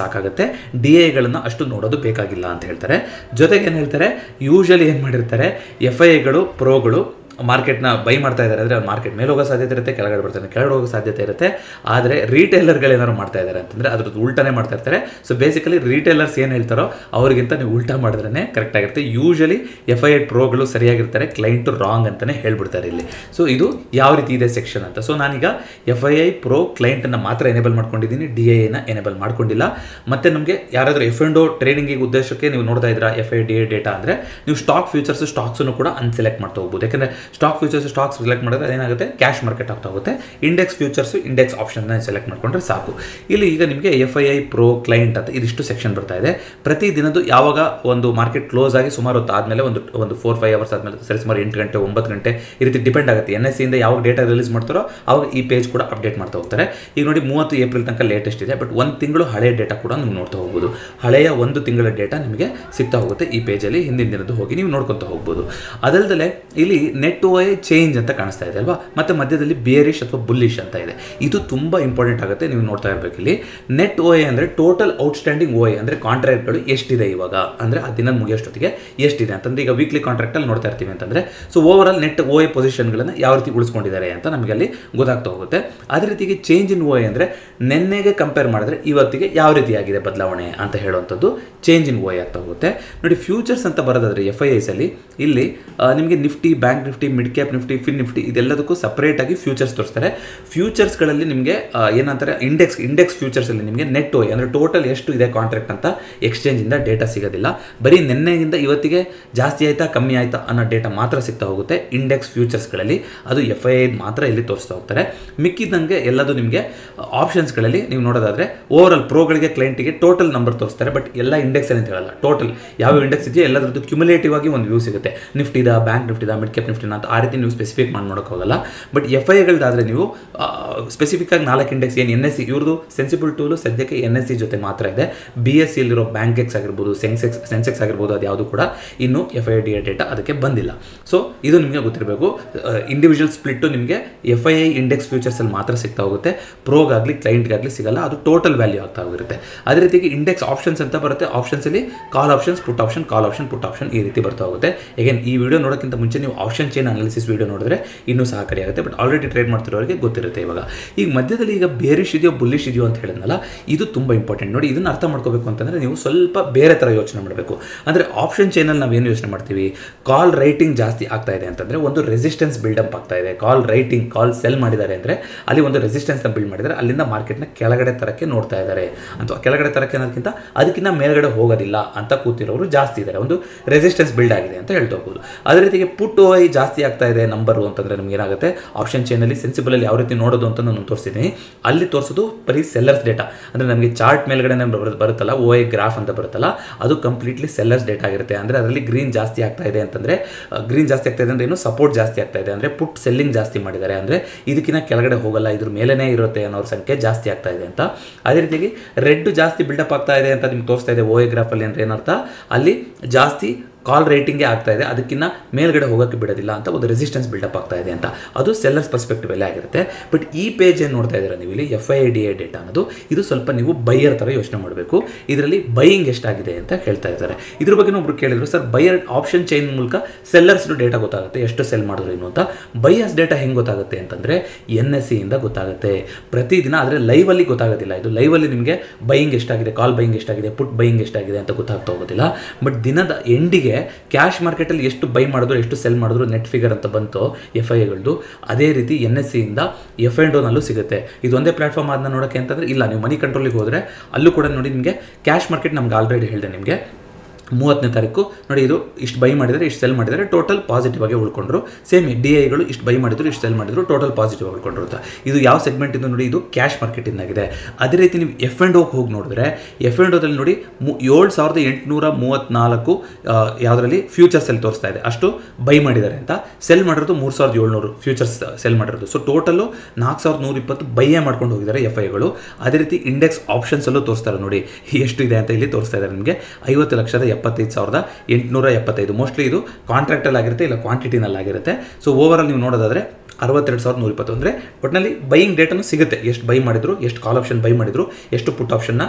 ಸಾಕಾಗುತ್ತೆ ಡಿ ಎಗಳನ್ನು ಅಷ್ಟು ನೋಡೋದು ಬೇಕಾಗಿಲ್ಲ ಅಂತ ಹೇಳ್ತಾರೆ ಜೊತೆಗೆ ಏನು ಹೇಳ್ತಾರೆ ಯೂಶಲಿ ಏನು ಮಾಡಿರ್ತಾರೆ ಎಫ್ ಐ ಎಗಳು ಪ್ರೋಗಳು ಮಾರ್ಕೆಟ್ನ ಬೈ ಮಾಡ್ತಾ ಇದ್ದಾರೆ ಅಂದರೆ ಮಾರ್ಕೆಟ್ ಮೇಲೆ ಹೋಗೋ ಸಾಧ್ಯತೆ ಇರುತ್ತೆ ಕೆಳಗಡೆ ಬರ್ತಾರೆ ಕೆಳಗಡೆ ಹೋಗೋ ಸಾಧ್ಯತೆ ಇರುತ್ತೆ ಆದರೆ ರೀಟೇಲರ್ಗಳು ಏನಾದ್ರು ಮಾಡ್ತಾ ಇದ್ದಾರೆ ಅಂತಂದರೆ ಅದ್ರದ್ದು ಉಲ್ಟಾನೇ ಮಾಡ್ತಾ ಇರ್ತಾರೆ ಸೊ ಬೇಸಿಕಲಿ ರೀಟೇಲರ್ಸ್ ಏನು ಹೇಳ್ತಾರೋ ಅವ್ರಿಗಿಂತ ನೀವು ಉಲ್ಟಾ ಮಾಡಿದ್ರೆ ಕರೆಕ್ಟ್ ಆಗಿರುತ್ತೆ ಯೂಶಲಿ ಎಫ್ ಐ ಎಡ್ ಪ್ರೋಗಳು ಸರಿಯಾಗಿರ್ತಾರೆ ಕ್ಲೈಂಟು ರಾಂಗ್ ಅಂತಲೇ ಹೇಳ್ಬಿಡ್ತಾರೆ ಇಲ್ಲಿ ಸೊ ಇದು ಯಾವ ರೀತಿ ಇದೆ ಸೆಕ್ಷನ್ ಅಂತ ಸೊ ನಾನೀಗ ಎಫ್ ಐ ಐ ಪ್ರೋ ಕ್ಲೈಂಟನ್ನು ಮಾತ್ರ ಎನೇಬಲ್ ಮಾಡ್ಕೊಂಡಿದ್ದೀನಿ ಡಿ ಐನ ಎನೇಬಲ್ ಮಾಡ್ಕೊಂಡಿಲ್ಲ ಮತ್ತು ನಮಗೆ ಯಾರಾದರೂ ಎಫ್ ಎಂಡ್ ಟ್ರೇಡಿಂಗಿಗೆ ಉದ್ದೇಶಕ್ಕೆ ನೀವು ನೋಡ್ತಾ ಇದ್ದೀರಾ F I D A data ಅಂದರೆ ನೀವು ಸ್ಟಾಕ್ ಫ್ಯೂಚರ್ಸ್ ಸ್ಟಾಕ್ಸನ್ನು ಕೂಡ ಅನ್ಸೆಲೆಕ್ಟ್ ಮಾಡ್ತಾ ಹೋಗ್ಬೋದು ಯಾಕಂದರೆ ಸ್ಟಾಕ್ ಫ್ಯೂಚರ್ಸ್ ಸ್ಟಾಕ್ಸ್ ಸೆಲೆಕ್ಟ್ ಮಾಡಿದ್ರೆ ಅದೇನಾಗುತ್ತೆ ಕ್ಯಾಶ್ ಮಾರ್ಕೆಟ್ ಆಗ್ತಾ ಹೋಗುತ್ತೆ ಇಂಡೆಕ್ಸ್ ಫ್ಯೂಚರ್ಸ್ ಇಂಡೆಕ್ಸ್ ಆಪ್ಷನ್ನ ಸೆಲೆಕ್ಟ್ ಮಾಡ್ಕೊಂಡ್ರೆ ಸಾಕು ಇಲ್ಲಿ ಈಗ ನಿಮಗೆ F I I pro client ಅಂತ ಇದಿಷ್ಟು ಸೆಕ್ಷನ್ ಬರ್ತಾ ಇದೆ ಪ್ರತಿ ದಿನದ್ದು ಯಾವಾಗ ಒಂದು ಮಾರ್ಕೆಟ್ ಕ್ಲೋಸ್ ಆಗಿ ಸುಮಾರು ಹೊತ್ತು ಆದಮೇಲೆ ಒಂದು ಒಂದು ಫೋರ್ ಫೈವ್ ಅವರ್ಸ್ ಆದಮೇಲೆ ಸರಿ ಸುಮಾರು ಎಂಟು ಗಂಟೆ ಒಂಬತ್ತು ಗಂಟೆ ಈ ರೀತಿ ಡಿಪೆಂಡ್ ಆಗುತ್ತೆ ಎನ್ ಎಸ್ ಸಿಯಿಂದ ಯಾವಾಗ ಡೇಟಾ ರಿಲೀಸ್ ಮಾಡ್ತಾರೋ ಅವಾಗ ಈ ಪೇಜ್ ಕೂಡ ಅಪ್ಡೇಟ್ ಮಾಡ್ತಾ ಹೋಗ್ತಾರೆ ಈಗ ನೋಡಿ ಮೂವತ್ತು ಏಪ್ರಿಲ್ ತನಕ ಲೇಟೆಸ್ಟ್ ಇದೆ ಬಟ್ ಒಂದು ತಿಂಗಳು ಹಳೆಯ ಡೇಟಾ ಕೂಡ ನೀವು ನೋಡ್ತಾ ಹೋಗ್ಬೋದು ಹಳೆಯ ಒಂದು ತಿಂಗಳ ಡೇಟಾ ನಿಮಗೆ ಸಿಗ್ತಾ ಹೋಗುತ್ತೆ ಈ ಪೇಜಲ್ಲಿ ಹಿಂದಿನ ದಿನದ್ದು ಹೋಗಿ ನೀವು ನೋಡ್ಕೊತಾ ಹೋಗ್ಬೋದು ಅದಲ್ಲದೆ ಇಲ್ಲಿ ನೆಟ್ ಓ ಐ ಚೇಂಜ್ ಅಂತ ಕಾಣಿಸ್ತಾ ಇದೆ ಅಲ್ವಾ ಮತ್ತು ಮಧ್ಯದಲ್ಲಿ ಬೇರಿಶ್ ಅಥವಾ ಬುಲ್ಲಿಶ್ ಅಂತ ಇದೆ ಇದು ತುಂಬ ಇಂಪಾರ್ಟೆಂಟ್ ಆಗುತ್ತೆ ನೀವು ನೋಡ್ತಾ ಇರಬೇಕು ಇಲ್ಲಿ ನೆಟ್ ಓ ಎ ಅಂದರೆ ಟೋಟಲ್ ಔಟ್ಸ್ಟ್ಯಾಂಡಿಂಗ್ ಓ ಎ ಅಂದರೆ ಕಾಂಟ್ರಾಕ್ಟ್ಗಳು ಎಷ್ಟಿದೆ ಇವಾಗ ಅಂದರೆ ಆ ದಿನ ಮುಗಿಯೋಷ್ಟೊತ್ತಿಗೆ ಎಷ್ಟಿದೆ ಅಂತಂದ್ರೆ ಈಗ ವೀಕ್ಲಿ ಕಾಂಟ್ರಾಕ್ಟಲ್ಲಿ ನೋಡ್ತಾ ಇರ್ತೀವಿ ಅಂತಂದರೆ so overall net O A ಪೊಸಿಷನ್ಗಳನ್ನು ಯಾವ ರೀತಿ ಉಳಿಸ್ಕೊಂಡಿದ್ದಾರೆ ಅಂತ ನಮಗೆ ಅಲ್ಲಿ ಗೊತ್ತಾಗ್ತಾ ಹೋಗುತ್ತೆ ಅದೇ ರೀತಿಗೆ ಚೇಂಜ್ ಇನ್ ಓ ಎ ಅಂದರೆ ನೆನ್ನೆಗೆ ಕಂಪೇರ್ ಮಾಡಿದ್ರೆ ಇವತ್ತಿಗೆ ಯಾವ ರೀತಿಯಾಗಿದೆ ಬದಲಾವಣೆ ಅಂತ ಹೇಳುವಂಥದ್ದು ಚೇಂಜ್ ಇನ್ ಓ ಎ ಆಗ್ತಾ ಹೋಗುತ್ತೆ ನೋಡಿ ಫ್ಯೂಚರ್ಸ್ ಅಂತ ಬರೋದಾದ್ರೆ ಎಫ್ ಐ ಎಸಲ್ಲಿ ಇಲ್ಲಿ ಆ, ನಿಮಗೆ Nifty bank Nifty mid cap Nifty fin Nifty ಇದೆಲ್ಲದಕ್ಕೂ ಸಪ್ರೇಟಾಗಿ ಫ್ಯೂಚರ್ಸ್ ತೋರಿಸ್ತಾರೆ ಫ್ಯೂಚರ್ಸ್ಗಳಲ್ಲಿ ನಿಮಗೆ ಆ, ಏನಂತಾರೆ ಇಂಡೆಕ್ಸ್ ಇಂಡೆಕ್ಸ್ ಫ್ಯೂಚರ್ಸಲ್ಲಿ ನಿಮಗೆ ನೆಟ್ ಓ ಅಂದರೆ ಟೋಟಲ್ ಎಷ್ಟು ಇದೆ ಕಾಂಟ್ರಾಕ್ಟ್ ಅಂತ ಎಕ್ಸ್ಚೇಂಜಿಂದ ಡೇಟಾ ಸಿಗೋದಿಲ್ಲ ಬರೀ ನಿನ್ನೆಗಿಂತ ಇವತ್ತಿಗೆ ಜಾಸ್ತಿ ಆಯ್ತಾ ಕಮ್ಮಿ ಆಯ್ತಾ ಅನ್ನೋ ಡೇಟಾ ಮಾತ್ರ ಸಿಗ್ತಾ ಹೋಗುತ್ತೆ ಇಂಡೆಕ್ಸ್ ಫ್ಯೂಚರ್ಸ್ಗಳಲ್ಲಿ ಅದು ಎಫ್ ಐ ಮಾತ್ರ ಇಲ್ಲಿ ತೋರಿಸ್ತಾ ಹೋಗ್ತಾರೆ ಮಿಕ್ಕಿದಂಗೆ ಎಲ್ಲದು ನಿಮಗೆ ಆಪ್ಷನ್ಸ್ಗಳಲ್ಲಿ ನೀವು ನೋಡೋದಾದ್ರೆ ಓವರ್ ಆಲ್ ಪ್ರೋಗಳಿಗೆ ಕ್ಲೈಂಟಿಗೆ ಟೋಟಲ್ ನಂಬರ್ ತೋರಿಸ್ತಾರೆ ಬಟ್ ಎಲ್ಲ ಇಂಡೆಕ್ಸ್ ಅಂತ ಹೇಳಲ್ಲ ಟೋಟಲ್ ಯಾವ ಇಂಡೆಕ್ಸ್ ಇದೆಯೋ ಎಲ್ಲದ್ರದ್ದು ಕ್ಯುಮುಲೇಟಿವ್ ಆಗಿ ಒಂದು ವ್ಯೂ ಸಿಗುತ್ತೆ ನಿಫ್ಟಿದ ಬ್ಯಾಂಕ್ ನಿಫ್ಟಿದ ಮಿಡ್ ಕ್ಯಾಪ್ ನಿಫ್ಟಿನ ಅಂತ ಆ ರೀತಿ ನೀವು ಸ್ಪೆಸಿಫಿಕ್ ಮಾಡಿ ನೋಡೋಕ್ಕಾಗಲ್ಲ ಬಟ್ ಎಫ್ ಐ ಎಗಳ್ದಾದ್ರೆ ನೀವು ಸ್ಪೆಸಿಫಿಕ್ ಆಗಿ ನಾಲ್ಕು ಇಂಡೆಕ್ಸ್ ಏನು ಎನ್ ಎಸ್ ಸಿ ಇವ್ರದ್ದು ಸೆನ್ಸಿಬಲ್ ಟೂಲು ಸದ್ಯಕ್ಕೆ ಎನ್ ಎಸ್ ಸಿ ಜೊತೆ ಮಾತ್ರ ಇದೆ ಬಿ ಎಸ್ ಸಿಲಿರೋ ಬ್ಯಾಂಕ್ ಎಕ್ಸ್ ಆಗಿರ್ಬೋದು ಸೆನ್ಸೆಕ್ಸ್ ಸೆನ್ಸೆಕ್ಸ್ ಆಗಿರ್ಬೋದು ಅದು ಯಾವುದು ಕೂಡ ಇನ್ನು ಎಫ್ ಐ ಡಿ ಡೇಟಾ ಅದಕ್ಕೆ ಬಂದಿಲ್ಲ ಸೊ ಇದು ನಿಮಗೆ ಗೊತ್ತಿರಬೇಕು ಇಂಡಿವಿಜುವಲ್ ಸ್ಪ್ಲಿಟ್ಟು ನಿಮಗೆ ಎಫ್ ಐ ಐ ಇಂಡೆಕ್ಸ್ ಫ್ಯೂಚರ್ಸಲ್ಲಿ ಮಾತ್ರ ಸಿಗ್ತಾ ಹೋಗುತ್ತೆ ಪ್ರೋಗಾಗಲಿ ಕ್ಲೈಂಟ್ಗಾಗಲಿ ಸಿಗಲ್ಲ ಅದು ಟೋಟಲ್ ವ್ಯಾಲ್ಯೂ ಆಗ್ತಾ ಹೋಗಿರುತ್ತೆ ಅದೇ ರೀತಿಗೆ ಇಂಡೆಕ್ಸ್ ಆಪ್ಷನ್ಸ್ ಅಂತ ಬರುತ್ತೆ ಆಪ್ಷನ್ಸಲ್ಲಿ call options put option call option put option ಈ ರೀತಿ ಬರ್ತಾ ಹೋಗುತ್ತೆ ಈಗೇನು ಈ ವಿಡಿಯೋ ನೋಡೋಕ್ಕಿಂತ ಮುಂಚೆ ನೀವು ಆಪ್ಷನ್ ಚೇನ್ ಅನಾಲಿಸಿಸ್ ವಿಡಿಯೋ ನೋಡಿದ್ರೆ ಇನ್ನೂ ಸಹಕಾರಿಯಾಗುತ್ತೆ ಬಟ್ ಆಲ್ರೆಡಿ ಟ್ರೇಡ್ ಮಾಡ್ತಿರೋರಿಗೆ ಗೊತ್ತಿರುತ್ತೆ ಇವಾಗ ಈಗ ಮಧ್ಯದಲ್ಲಿ ಈಗ ಬೇರಿಶ್ ಇದೆಯೋ ಬುಲ್ಲಿಶ್ ಇದೆಯೋ ಅಂತ ಹೇಳಿದ್ನಲ್ಲ ಇದು ತುಂಬ ಇಂಪಾರ್ಟೆಂಟ್ ನೋಡಿ ಇದನ್ನು ಅರ್ಥ ಮಾಡ್ಕೋಬೇಕು ಅಂತಂದರೆ ನೀವು ಸ್ವಲ್ಪ ಬೇರೆ ಥರ ಯೋಚನೆ ಮಾಡಬೇಕು ಅಂದರೆ ಆಪ್ಷನ್ ಚೇನಲ್ಲಿ ನಾವೇನು ಯೋಚನೆ ಮಾಡ್ತೀವಿ ಕಾಲ್ ರೈಟಿಂಗ್ ಜಾಸ್ತಿ ಆಗ್ತಾ ಇದೆ ಅಂತಂದರೆ ಒಂದು ರೆಸಿಸ್ಟೆನ್ಸ್ ಬಿಲ್ಡಪ್ ಆಗ್ತಾ ಇದೆ ಕಾಲ್ ರೈಟಿಂಗ್ ಕಾಲ್ ಸೆಲ್ ಮಾಡಿದ್ದಾರೆ ಅಂದರೆ ಅಲ್ಲಿ ಒಂದು ರೆಸಿಸ್ಟೆನ್ಸ್ನ ಬಿಲ್ಡ್ ಮಾಡಿದ್ದಾರೆ ಅಲ್ಲಿಂದ ಮಾರ್ಕೆಟ್ನ ಕೆಳಗಡೆ ತರಕ್ಕೆ ನೋಡ್ತಾ ಇದ್ದಾರೆ ಅಥವಾ ಕೆಳಗಡೆ ತರಕ್ಕೆ ಅನ್ನೋದಕ್ಕಿಂತ ಅದಕ್ಕಿಂತ ಮೇಲ್ಗಡೆ ಹೋಗೋದಿಲ್ಲ ಅಂತ ಕೂತಿರೋರು ಜಾಸ್ತಿ ಇದ್ದಾರೆ ಒಂದು ರೆಸಿಸ್ಟೆನ್ಸ್ ಬಿಲ್ಡ್ ಆಗಿದೆ ಅಂತ ಹೇಳ್ತಾ ಹೋಗ್ಬೋದು ಅದೇ ರೀತಿಗೆ ಪುಟ್ ಓ ಐ ಜಾಸ್ತಿ ಆಗ್ತಾ ಇದೆ ನಂಬರು ಅಂತಂದರೆ ನಮ್ಗೆ ಏನಾಗುತ್ತೆ ಆಪ್ಷನ್ ಚೇನಲ್ಲಿ ಸೆನ್ಸಿಬಲಲ್ಲಿ ಯಾವ ರೀತಿ ನೋಡೋದು ಅಂತ ನಾನು ತೋರಿಸ್ತೀನಿ ಅಲ್ಲಿ ತೋರಿಸೋದು ಬರೀ ಸೆಲ್ಲರ್ಸ್ ಡೇಟಾ ಅಂದರೆ ನಮಗೆ ಚಾರ್ಟ್ ಮೇಲ್ಗಡೆ ಬರು- ಬರುತ್ತಲ್ಲ ಓ ಐ ಗ್ರಾಫ್ ಅಂತ ಬರುತ್ತಲ್ಲ ಅದು ಕಂಪ್ಲೀಟ್ಲಿ ಸೆಲ್ಲರ್ಸ್ ಡೇಟಾ ಆಗಿರುತ್ತೆ ಅಂದರೆ ಅದರಲ್ಲಿ ಗ್ರೀನ್ ಜಾಸ್ತಿ ಆಗ್ತಾ ಇದೆ ಅಂತಂದರೆ ಗ್ರೀನ್ ಜಾಸ್ತಿ ಆಗ್ತಾ ಇದೆ ಅಂದರೆ ಏನು ಸಪೋರ್ಟ್ ಜಾಸ್ತಿ ಆಗ್ತಾ ಇದೆ ಅಂದರೆ ಪುಟ್ ಸೆಲ್ಲಿಂಗ್ ಜಾಸ್ತಿ ಮಾಡಿದ್ದಾರೆ ಅಂದರೆ ಇದಕ್ಕಿಂತ ಕೆಳಗಡೆ ಹೋಗಲ್ಲ ಇದ್ರ ಮೇಲೇ ಇರುತ್ತೆ ಅನ್ನೋರ ಸಂಖ್ಯೆ ಜಾಸ್ತಿ ಆಗ್ತಾ ಇದೆ ಅಂತ ಅದೇ ರೀತಿಯಾಗಿ ರೆಡ್ ಜಾಸ್ತಿ ಬಿಲ್ಡಪ್ ಆಗ್ತಾ ಇದೆ ಅಂತ ನಿಮ್ಗೆ ತೋರಿಸ್ತಾ ಇದೆ ಓ ಎ ಗ್ರಾಫಲ್ಲಿ ಅಂದರೆ ಏನರ್ಥ ಅಲ್ಲಿ ಜಾಸ್ತಿ ಕಾಲ್ ರೇಟಿಂಗೇ ಆಗ್ತಾ ಇದೆ ಅದಕ್ಕಿಂತ ಮೇಲ್ಗಡೆ ಹೋಗೋಕ್ಕೆ ಬಿಡೋದಿಲ್ಲ ಅಂತ ಒಂದು ರೆಸಿಸ್ಟೆನ್ಸ್ ಬಿಲ್ಡಪ್ ಆಗ್ತಾ ಇದೆ ಅಂತ ಅದು ಸೆಲ್ಲರ್ಸ್ ಪರ್ಸ್ಪೆಕ್ಟಿವ್ ಅಲ್ಲೇ ಆಗಿರುತ್ತೆ ಬಟ್ ಈ ಪೇಜ್ ಏನು ನೋಡ್ತಾ ಇದ್ದೀರಾ ನೀವು ಇಲ್ಲಿ F I D A data ಅನ್ನೋದು ಇದು ಸ್ವಲ್ಪ ನೀವು ಬೈಯರ್ ಥರ ಯೋಚನೆ ಮಾಡಬೇಕು ಇದರಲ್ಲಿ ಬೈಯಿಂಗ್ ಎಷ್ಟಾಗಿದೆ ಅಂತ ಹೇಳ್ತಾ ಇದ್ದಾರೆ ಇದ್ರ ಬಗ್ಗೆ ಒಬ್ರು ಕೇಳಿದ್ರು ಸರ್ ಬೈಯರ್ ಆಪ್ಷನ್ ಚೈನ್ ಮೂಲಕ ಸೆಲ್ಲರ್ಸ್ ಡೇಟಾ ಗೊತ್ತಾಗುತ್ತೆ ಎಷ್ಟು ಸೆಲ್ ಮಾಡಿದ್ರು ಏನು ಅಂತ ಬೈಯರ್ಸ್ ಡೇಟಾ ಹೆಂಗೆ ಗೊತ್ತಾಗುತ್ತೆ ಅಂತಂದರೆ ಎನ್ ಎಸ್ ಸಿಯಿಂದ ಗೊತ್ತಾಗುತ್ತೆ ಪ್ರತಿದಿನ ಆದರೆ ಲೈವಲ್ಲಿ ಗೊತ್ತಾಗೋದಿಲ್ಲ ಇದು ಲೈವಲ್ಲಿ ನಿಮಗೆ ಬೈಯಿಂಗ್ ಎಷ್ಟಾಗಿದೆ ಕಾಲ್ ಬೈಯಿಂಗ್ ಎಷ್ಟಾಗಿದೆ ಪುಟ್ ಬೈಯಿಂಗ್ ಎಷ್ಟಾಗಿದೆ ಅಂತ ಗೊತ್ತಾಗ್ತಾ ಹೋಗೋದಿಲ್ಲ ಬಟ್ ದಿನದ ಎಂಡಿಗೆ ಕ್ಯಾಶ್ ಮಾರ್ಕೆಟಲ್ಲಿ ಎಷ್ಟು ಬೈ ಮಾಡಿದ್ರು ಎಷ್ಟು ಸೆಲ್ ಮಾಡಿದ್ರು ನೆಟ್ ಫಿಗರ್ ಅಂತ ಬಂತು ಎಫ್ ಐ ಎಗಳದ್ದು ಅದೇ ರೀತಿ ಎನ್ ಎಸ್ ಸಿಯಿಂದ ಎಫ್ ಆ್ಯಂಡ್ ಓನಲ್ಲೂ ಸಿಗುತ್ತೆ ಇದು ಒಂದೇ ಪ್ಲಾಟ್ಫಾರ್ಮ್ ಅದನ್ನ ನೋಡೋಕ್ಕೆ ಅಂತಂದರೆ ಇಲ್ಲ ನೀವು ಮನಿ ಕಂಟ್ರೋಲಿಗೆ ಹೋದರೆ ಅಲ್ಲೂ ಕೂಡ ನೋಡಿ ನಿಮಗೆ ಕ್ಯಾಶ್ ಮಾರ್ಕೆಟ್ ನಮ್ಗೆ ಆಲ್ರೆಡಿ ಹೇಳಿದೆ ನಿಮಗೆ ಮೂವತ್ತನೇ ತಾರೀಕು ನೋಡಿ ಇದು ಇಷ್ಟು ಬೈ ಮಾಡಿದರೆ ಇಷ್ಟು ಸೆಲ್ ಮಾಡಿದರೆ ಟೋಟಲ್ ಪಾಸಿಟಿವ್ ಆಗಿ ಉಳ್ಕೊಂಡ್ರು ಸೇಮ್ ಡಿ ಐಗಳು ಇಷ್ಟು ಬೈ ಮಾಡಿದ್ರು ಇಷ್ಟು ಸೆಲ್ ಮಾಡಿದ್ರು ಟೋಟಲ್ ಪಾಸಿಟಿವ್ ಆಗಿ ಉಳ್ಕೊಂಡ್ರು ಅಂತ ಇದು ಯಾವ ಸೆಗ್ಮೆಂಟ್ ಇದು ನೋಡಿ ಇದು ಕ್ಯಾಶ್ ಮಾರ್ಕೆಟಿಂದಾಗಿದೆ ಅದೇ ರೀತಿ ನೀವು ಎಫ್ ಆ್ಯಂಡ್ ಓಗೆ ಹೋಗಿ ನೋಡಿದ್ರೆ ಎಫ್ ಆ್ಯಂಡ್ ಓದಲ್ಲಿ ನೋಡಿ ಮು ಏಳು ಸಾವಿರದ ಎಂಟುನೂರ ಮೂವತ್ತ್ನಾಲ್ಕು ಯಾವುದರಲ್ಲಿ ಫ್ಯೂಚರ್ಸಲ್ಲಿ ತೋರಿಸ್ತಾ ಇದೆ ಅಷ್ಟು ಬೈ ಮಾಡಿದ್ದಾರೆ ಅಂತ ಸೆಲ್ ಮಾಡಿರೋದು ಮೂರು ಸಾವಿರದ ಏಳ್ನೂರು ಫ್ಯೂಚರ್ಸ್ ಸೆಲ್ ಮಾಡಿರೋದು ಸೊ ಟೋಟಲು ನಾಲ್ಕು ಸಾವಿರದ ನೂರ ಇಪ್ಪತ್ತು ಬೈಯೇ ಮಾಡ್ಕೊಂಡು ಹೋಗಿದ್ದಾರೆ ಎಫ್ ಐಗಳು ಅದೇ ರೀತಿ ಇಂಡೆಕ್ಸ್ ಆಪ್ಷನ್ಸಲ್ಲೂ ತೋರಿಸ್ತಾರೆ ನೋಡಿ ಎಷ್ಟು ಇದೆ ಅಂತ ಇಲ್ಲಿ ತೋರಿಸ್ತಾ ಇದ್ದಾರೆ ನಿಮಗೆ ಐವತ್ತು ಲಕ್ಷದ ಎಪ್ಪತ್ತೈದು ಸಾವಿರದ ಎಂಟುನೂರ ಎಪ್ಪತ್ತೈದು ಮೋಸ್ಟ್ಲಿ ಇದು ಕಾಂಟ್ರಾಕ್ಟಲ್ಲಿ ಆಗಿರುತ್ತೆ ಇಲ್ಲ ಕ್ವಾಂಟಿಟಿನಲ್ಲಿ ಆಗಿರುತ್ತೆ ಸೊ ಓವರ್ ಆಲ್ ನೀವು ನೋಡೋದಾದರೆ ಅರವತ್ತೆರಡು ಸಾವಿರದ ನೂರ ಇಪ್ಪತ್ತು ಅಂದರೆ ಒಟ್ಟಿನಲ್ಲಿ ಬೈಯಿಂಗ್ ಡೇಟನ್ನು ಸಿಗುತ್ತೆ ಎಷ್ಟು ಬೈ ಮಾಡಿದ್ರು ಎಷ್ಟು ಕಾಲ್ ಆಪ್ಷನ್ ಬೈ ಮಾಡಿದ್ರು ಎಷ್ಟು ಪುಟ್ ಆಪ್ಷನ್ನ